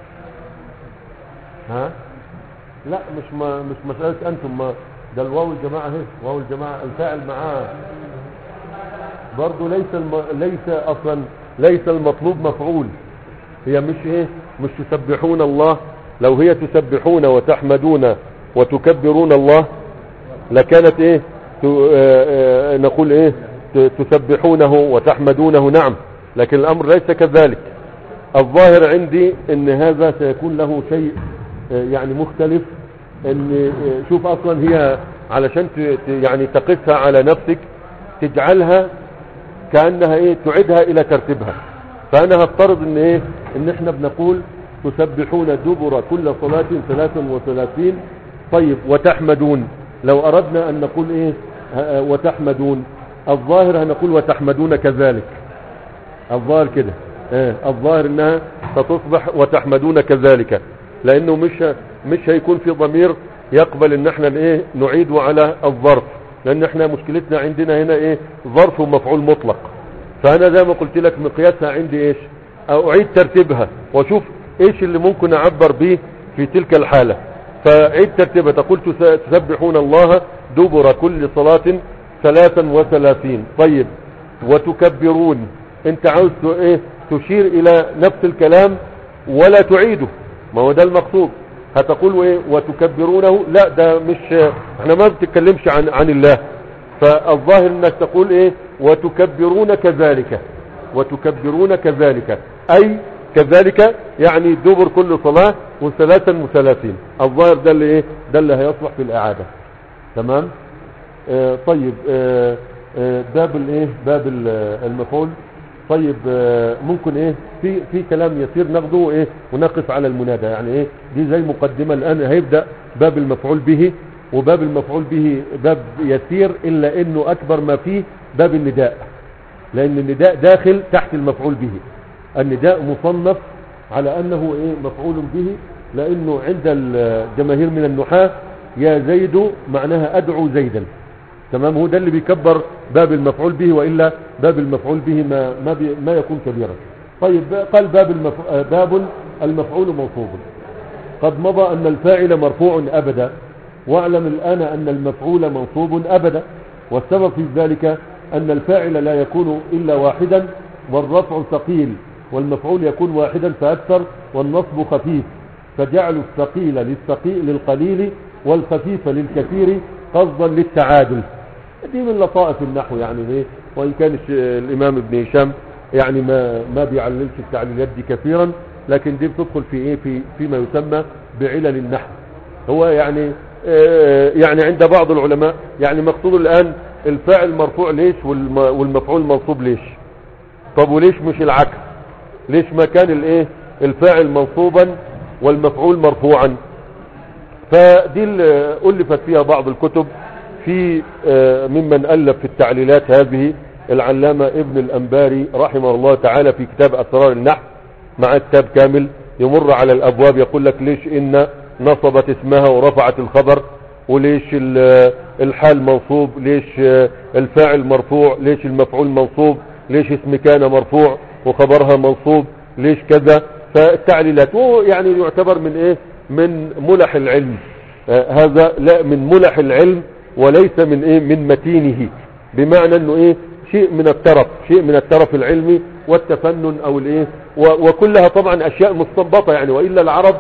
ها لا مش ما مش مسألة انتم ما ده الواو الجماعة اهي واو الجماعة الفاعل معاه برضه ليس الم... ليس اصلا ليس المطلوب مفعول هي مش ايه مش تسبحون الله لو هي تسبحون وتحمدون وتكبرون الله لكانت ايه ت... آه آه نقول ايه ت- تسبحونه وتحمدونه نعم لكن الامر ليس كذلك الظاهر عندي ان هذا سيكون له شيء آه، يعني مختلف ان آه، شوف اصلا هي علشان ت- ت- يعني تقسها على نفسك تجعلها كأنها ايه تعيدها الى ترتيبها فانا هفترض ان ايه ان احنا بنقول تسبحون دبر كل صلاة ثلاثا وثلاثين طيب وتحمدون لو اردنا ان نقول ايه ه- وتحمدون الظاهر هنقول وتحمدون كذلك الظاهر كده اه الظاهر انها ستصبح وتحمدون كذلك لانه مش مش هيكون في ضمير يقبل ان احنا ايه نعيد على الظرف لان احنا مشكلتنا عندنا هنا ايه ظرف ومفعول مطلق فانا زي ما قلت لك مقياسها عندي ايش او اعيد ترتيبها واشوف ايش اللي ممكن اعبر به في تلك الحالة فعيد ترتيبها تقول تس- تسبحون الله دبر كل صلاة ثلاثا وثلاثين طيب وتكبرون انت عاوز ت- ايه تشير الى نفس الكلام ولا تعيده ما هو ده المقصود هتقول ايه وتكبرونه لا ده مش احنا ما بتتكلمش عن عن الله فالظاهر انك تقول ايه وتكبرون كذلك وتكبرون كذلك اي كذلك يعني دبر كل صلاة وثلاثا وثلاثين الظاهر ده اللي ايه ده اللي هيصلح في الاعادة تمام آه طيب آه آه باب الايه باب ال- المفعول طيب آه ممكن ايه في في كلام يسير ناخده ايه ونقف على المنادى يعني ايه دي زي مقدمة الان هيبدأ باب المفعول به وباب المفعول به باب يسير الا انه اكبر ما فيه باب النداء لان النداء داخل تحت المفعول به النداء مصنف على انه ايه مفعول به لانه عند الجماهير من النحاة يا زيد معناها ادعو زيدا تمام هو ده اللي بيكبر باب المفعول به والا باب المفعول به ما ما, بي ما يكون كبيرا طيب قال باب المف... آه، باب المفعول منصوب قد مضى ان الفاعل مرفوع ابدا واعلم الان ان المفعول منصوب ابدا والسبب في ذلك ان الفاعل لا يكون الا واحدا والرفع ثقيل والمفعول يكون واحدا فاكثر والنصب خفيف فجعلوا الثقيل للثقيل للقليل والخفيف للكثير قصدا للتعادل دي من لطائف النحو يعني ايه وان كان الش- الامام ابن هشام يعني ما ما بيعللش التعليلات دي كثيرا لكن دي بتدخل في ايه في فيما يسمى بعلل النحو هو يعني آه، يعني عند بعض العلماء يعني مقصود الان الفاعل مرفوع ليش والم- والمفعول منصوب ليش طب وليش مش العكس ليش ما كان الايه الفاعل منصوبا والمفعول مرفوعا فدي اللي ألفت فيها بعض الكتب في آه، ممن ألف في التعليلات هذه العلامة ابن الأنباري رحمه الله تعالى في كتاب أسرار النحو مع كتاب كامل يمر على الأبواب يقول لك ليش إن نصبت اسمها ورفعت الخبر وليش ال- الحال منصوب ليش آه، الفاعل مرفوع ليش المفعول منصوب ليش اسم كان مرفوع وخبرها منصوب ليش كذا فالتعليلات هو يعني يعتبر من ايه من ملح العلم آه هذا لا من ملح العلم وليس من ايه من متينه بمعنى انه ايه شيء من الترف شيء من الترف العلمي والتفنن او الايه و- وكلها طبعا اشياء مستنبطه يعني والا العرب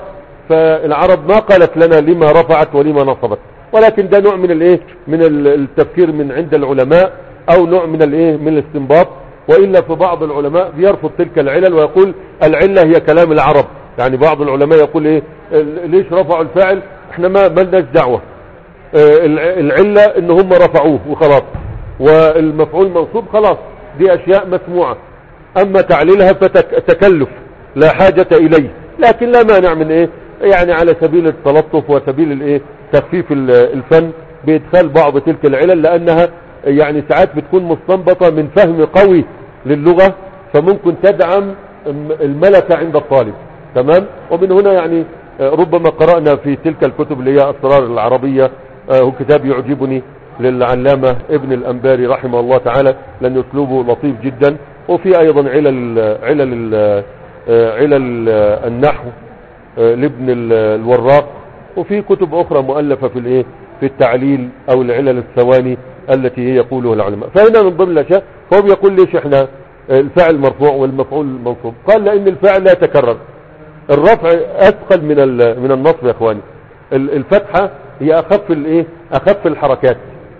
فالعرب ما قالت لنا لما رفعت ولما نصبت ولكن ده نوع من الايه من ال- التفكير من عند العلماء او نوع من الايه من الاستنباط والا في بعض العلماء بيرفض تلك العلل ويقول العله هي كلام العرب يعني بعض العلماء يقول ايه ال- ليش رفعوا الفاعل احنا ما ملناش دعوه آه، الع- العله ان هم رفعوه وخلاص والمفعول منصوب خلاص دي اشياء مسموعه اما تعليلها فتكلف لا حاجة اليه لكن لا مانع من ايه يعني على سبيل التلطف وسبيل الايه تخفيف ال- الفن بادخال بعض تلك العلل لانها يعني ساعات بتكون مستنبطة من فهم قوي للغة فممكن تدعم الم- الملكة عند الطالب تمام ومن هنا يعني آه، ربما قرأنا في تلك الكتب اللي هي اسرار العربية آه، هو كتاب يعجبني للعلامة ابن الأنباري رحمه الله تعالى لأن أسلوبه لطيف جدا وفي أيضا علل علل آه، علل آه، النحو آه، لابن ال- الوراق وفي كتب أخرى مؤلفة في الإيه في التعليل أو العلل الثواني التي هي يقولها العلماء فهنا من ضمن الأشياء هو بيقول ليش احنا آه، الفاعل مرفوع والمفعول منصوب قال لأن الفاعل لا يتكرر الرفع أثقل من ال- من النصب يا إخواني ال- الفتحة هي أخف الإيه أخف الحركات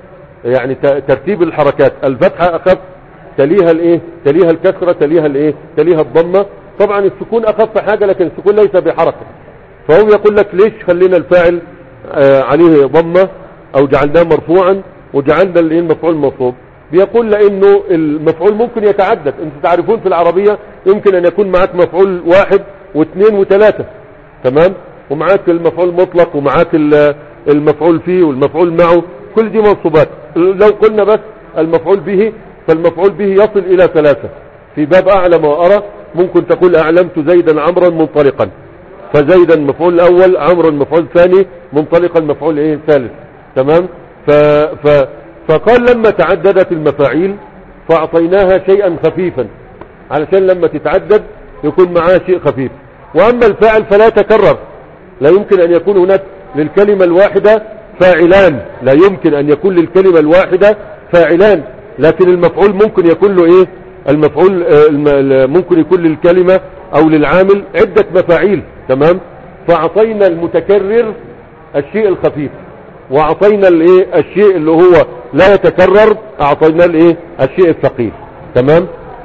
يعني ت- ترتيب الحركات الفتحة أخف تليها الايه تليها الكسرة تليها الايه تليها الضمة طبعا السكون اخف حاجة لكن السكون ليس بحركة فهو يقول لك ليش خلينا الفاعل آه عليه ضمة او جعلناه مرفوعا وجعلنا الايه المفعول منصوب بيقول لانه المفعول ممكن يتعدد انتم تعرفون في العربية يمكن ان يكون معك مفعول واحد واثنين وثلاثة تمام ومعاك المفعول المطلق ومعاك ال- المفعول فيه والمفعول معه كل دي منصوبات لو قلنا بس المفعول به فالمفعول به يصل الى ثلاثة في باب اعلم وارى ممكن تقول اعلمت زيدا عمرا منطلقا فزيدا مفعول الاول عمرو المفعول الثاني منطلقا المفعول ايه ثالث تمام ف ف فقال لما تعددت المفاعيل فاعطيناها شيئا خفيفا علشان لما تتعدد يكون معاه شيء خفيف واما الفاعل فلا يتكرر لا يمكن ان يكون هناك للكلمة الواحدة فاعلان لا يمكن ان يكون للكلمة الواحدة فاعلان لكن المفعول ممكن يكون له ايه المفعول آه، الم- ال- ممكن يكون للكلمة او للعامل عدة مفاعيل تمام فاعطينا المتكرر الشيء الخفيف واعطينا الايه الشيء اللي هو لا يتكرر اعطينا الايه الشيء الثقيل تمام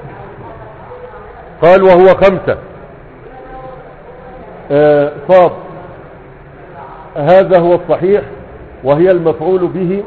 قال وهو خمسة آه، صاد هذا هو الصحيح وهي المفعول به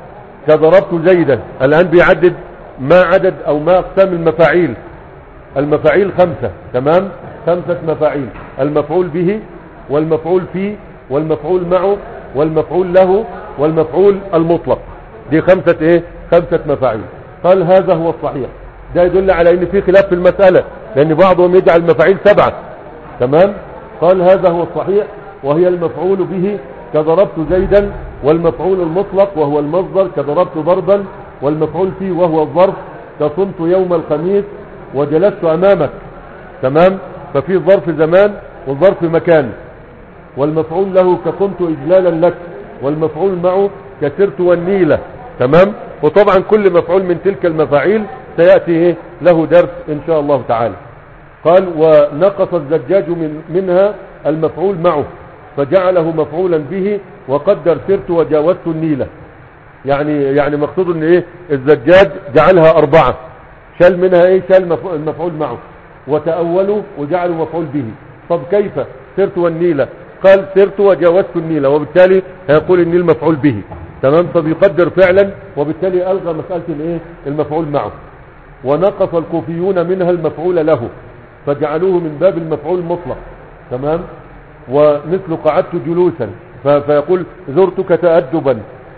كضربت زيدا الآن بيعدد ما عدد أو ما أقسام المفاعيل المفاعيل خمسة تمام خمسة مفاعيل المفعول به والمفعول فيه والمفعول معه والمفعول له والمفعول المطلق دي خمسة ايه خمسة مفاعيل قال هذا هو الصحيح ده يدل على ان في خلاف في المسألة لان بعضهم يجعل المفاعيل سبعة تمام قال هذا هو الصحيح وهي المفعول به كضربت زيدا والمفعول المطلق وهو المصدر كضربت ضربا والمفعول فيه وهو الظرف كصمت يوم الخميس وجلست امامك تمام ففي ظرف زمان وظرف مكان والمفعول له كقمت اجلالا لك والمفعول معه كسرت والنيلة تمام وطبعا كل مفعول من تلك المفاعيل سيأتي إيه؟ له درس ان شاء الله تعالى قال ونقص الزجاج من منها المفعول معه فجعله مفعولا به وقدر سرت وجاوزت النيلة يعني يعني مقصود ان ايه الزجاج جعلها اربعة شال منها ايه شال مفعول- المفعول معه وتأولوا وجعلوا مفعول به طب كيف سرت والنيلة قال سرت وجاوزت النيلة وبالتالي هيقول النيل مفعول به تمام فبيقدر فعلا وبالتالي الغى مسألة الايه المفعول معه ونقص الكوفيون منها المفعول له فجعلوه من باب المفعول المطلق تمام ومثل قعدت جلوسا ف- فيقول زرتك تأدبا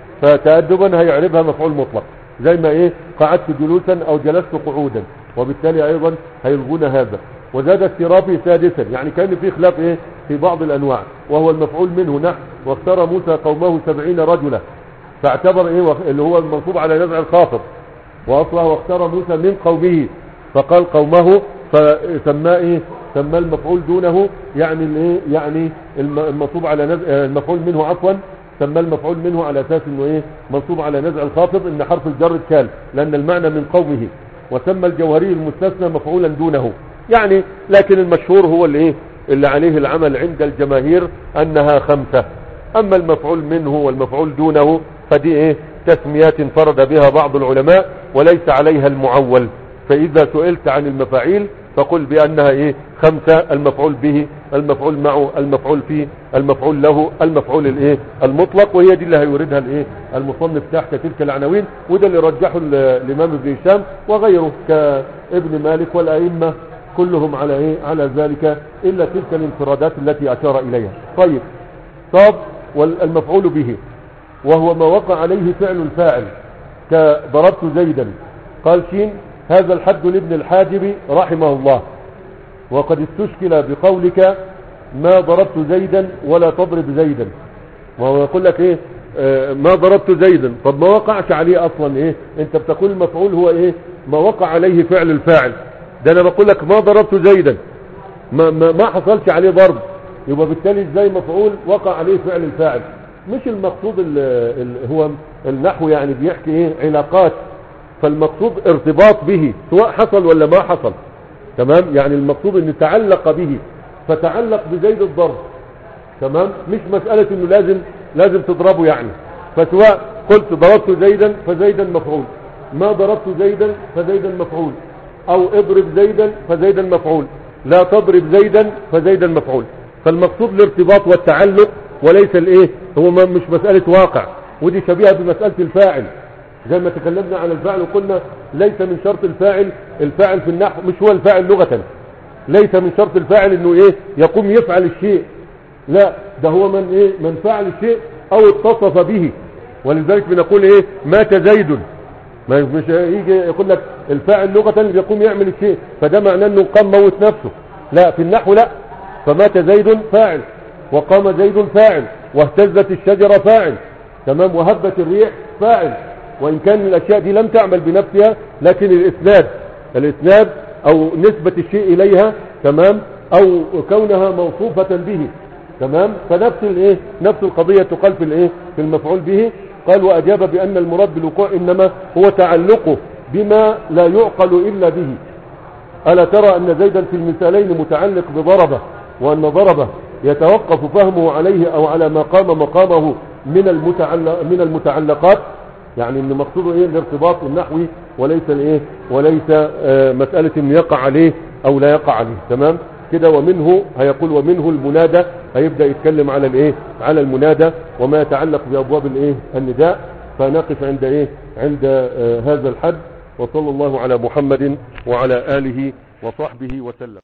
فتأدبا هيعربها مفعول مطلق زي ما ايه قعدت جلوسا او جلست قعودا وبالتالي ايضا هيلغون هذا وزاد السرافي سادسا يعني كان في خلاف ايه في بعض الانواع وهو المفعول منه نحو واختار موسى قومه سبعين رجلا فاعتبر ايه وخ- اللي هو المنصوب على نزع الخافض واصله واختار موسى من قومه فقال قومه فسماه ايه سماه المفعول دونه يعني الايه يعني الم- المنصوب على نزع آه، المفعول منه عفوا سماه المفعول منه على اساس انه ايه منصوب على نزع الخافض ان حرف الجر كال لان المعنى من قومه وسمى الجوهري المستثنى مفعولا دونه يعني لكن المشهور هو اللي ايه اللي عليه العمل عند الجماهير انها خمسة اما المفعول منه والمفعول دونه فدي ايه تسميات انفرد بها بعض العلماء وليس عليها المعول فاذا سئلت عن المفاعيل فقل بانها ايه خمسة المفعول به المفعول معه المفعول فيه المفعول له المفعول الايه المطلق وهي دي اللي هيوردها الايه المصنف تحت تلك العناوين وده اللي رجحه ال- الامام ابن هشام وغيره كابن مالك والائمه كلهم على ايه على ذلك الا تلك الانفرادات التي اشار اليها طيب طب والمفعول به وهو ما وقع عليه فعل الفاعل كضربت زيدا قال شين هذا الحد لابن الحاجب رحمه الله وقد استشكل بقولك ما ضربت زيدا ولا تضرب زيدا وهو يقول لك ايه آه ما ضربت زيدا طب ما وقعش عليه اصلا ايه انت بتقول المفعول هو ايه ما وقع عليه فعل الفاعل ده انا بقول لك ما ضربت زيدا ما, ما, ما حصلش عليه ضرب يبقى بالتالي ازاي مفعول وقع عليه فعل الفاعل مش المقصود ال ال هو النحو يعني بيحكي ايه علاقات فالمقصود ارتباط به سواء حصل ولا ما حصل تمام يعني المقصود ان تعلق به فتعلق بزيد الضرب تمام مش مسألة انه لازم لازم تضربه يعني فسواء قلت ضربت زيدا فزيدا مفعول ما ضربت زيدا فزيدا مفعول او اضرب زيدا فزيدا مفعول لا تضرب زيدا فزيدا مفعول فالمقصود الارتباط والتعلق وليس الايه هو ما- مش مسألة واقع ودي شبيهة بمسألة الفاعل زي ما تكلمنا عن الفاعل وقلنا ليس من شرط الفاعل الفاعل في النحو مش هو الفاعل لغة ليس من شرط الفاعل انه ايه يقوم يفعل الشيء لا ده هو من ايه من فعل الشيء او اتصف به ولذلك بنقول ايه مات زيد ما مش يجي يقول لك الفاعل لغة اللي بيقوم يعمل الشيء فده معناه انه قام موت نفسه لا في النحو لا فمات زيد فاعل وقام زيد فاعل واهتزت الشجرة فاعل تمام وهبت الريح فاعل وان كان الاشياء دي لم تعمل بنفسها لكن الاسناد الاسناد او نسبة الشيء اليها تمام او كونها موصوفة به تمام فنفس الايه نفس القضية تقال في الايه في المفعول به قال واجاب بان المراد بالوقوع انما هو تعلقه بما لا يعقل الا به ألا ترى أن زيدا في المثالين متعلق بضربة وأن ضربة يتوقف فهمه عليه أو على ما قام مقامه من المتعلق من المتعلقات يعني ان مقصوده ايه الارتباط النحوي وليس الايه وليس آه مسألة ان يقع عليه او لا يقع عليه تمام كده ومنه هيقول ومنه المنادى هيبدأ يتكلم على الايه على المنادى وما يتعلق بابواب الايه النداء فنقف عند ايه عند آه هذا الحد وصلى الله على محمد وعلى آله وصحبه وسلم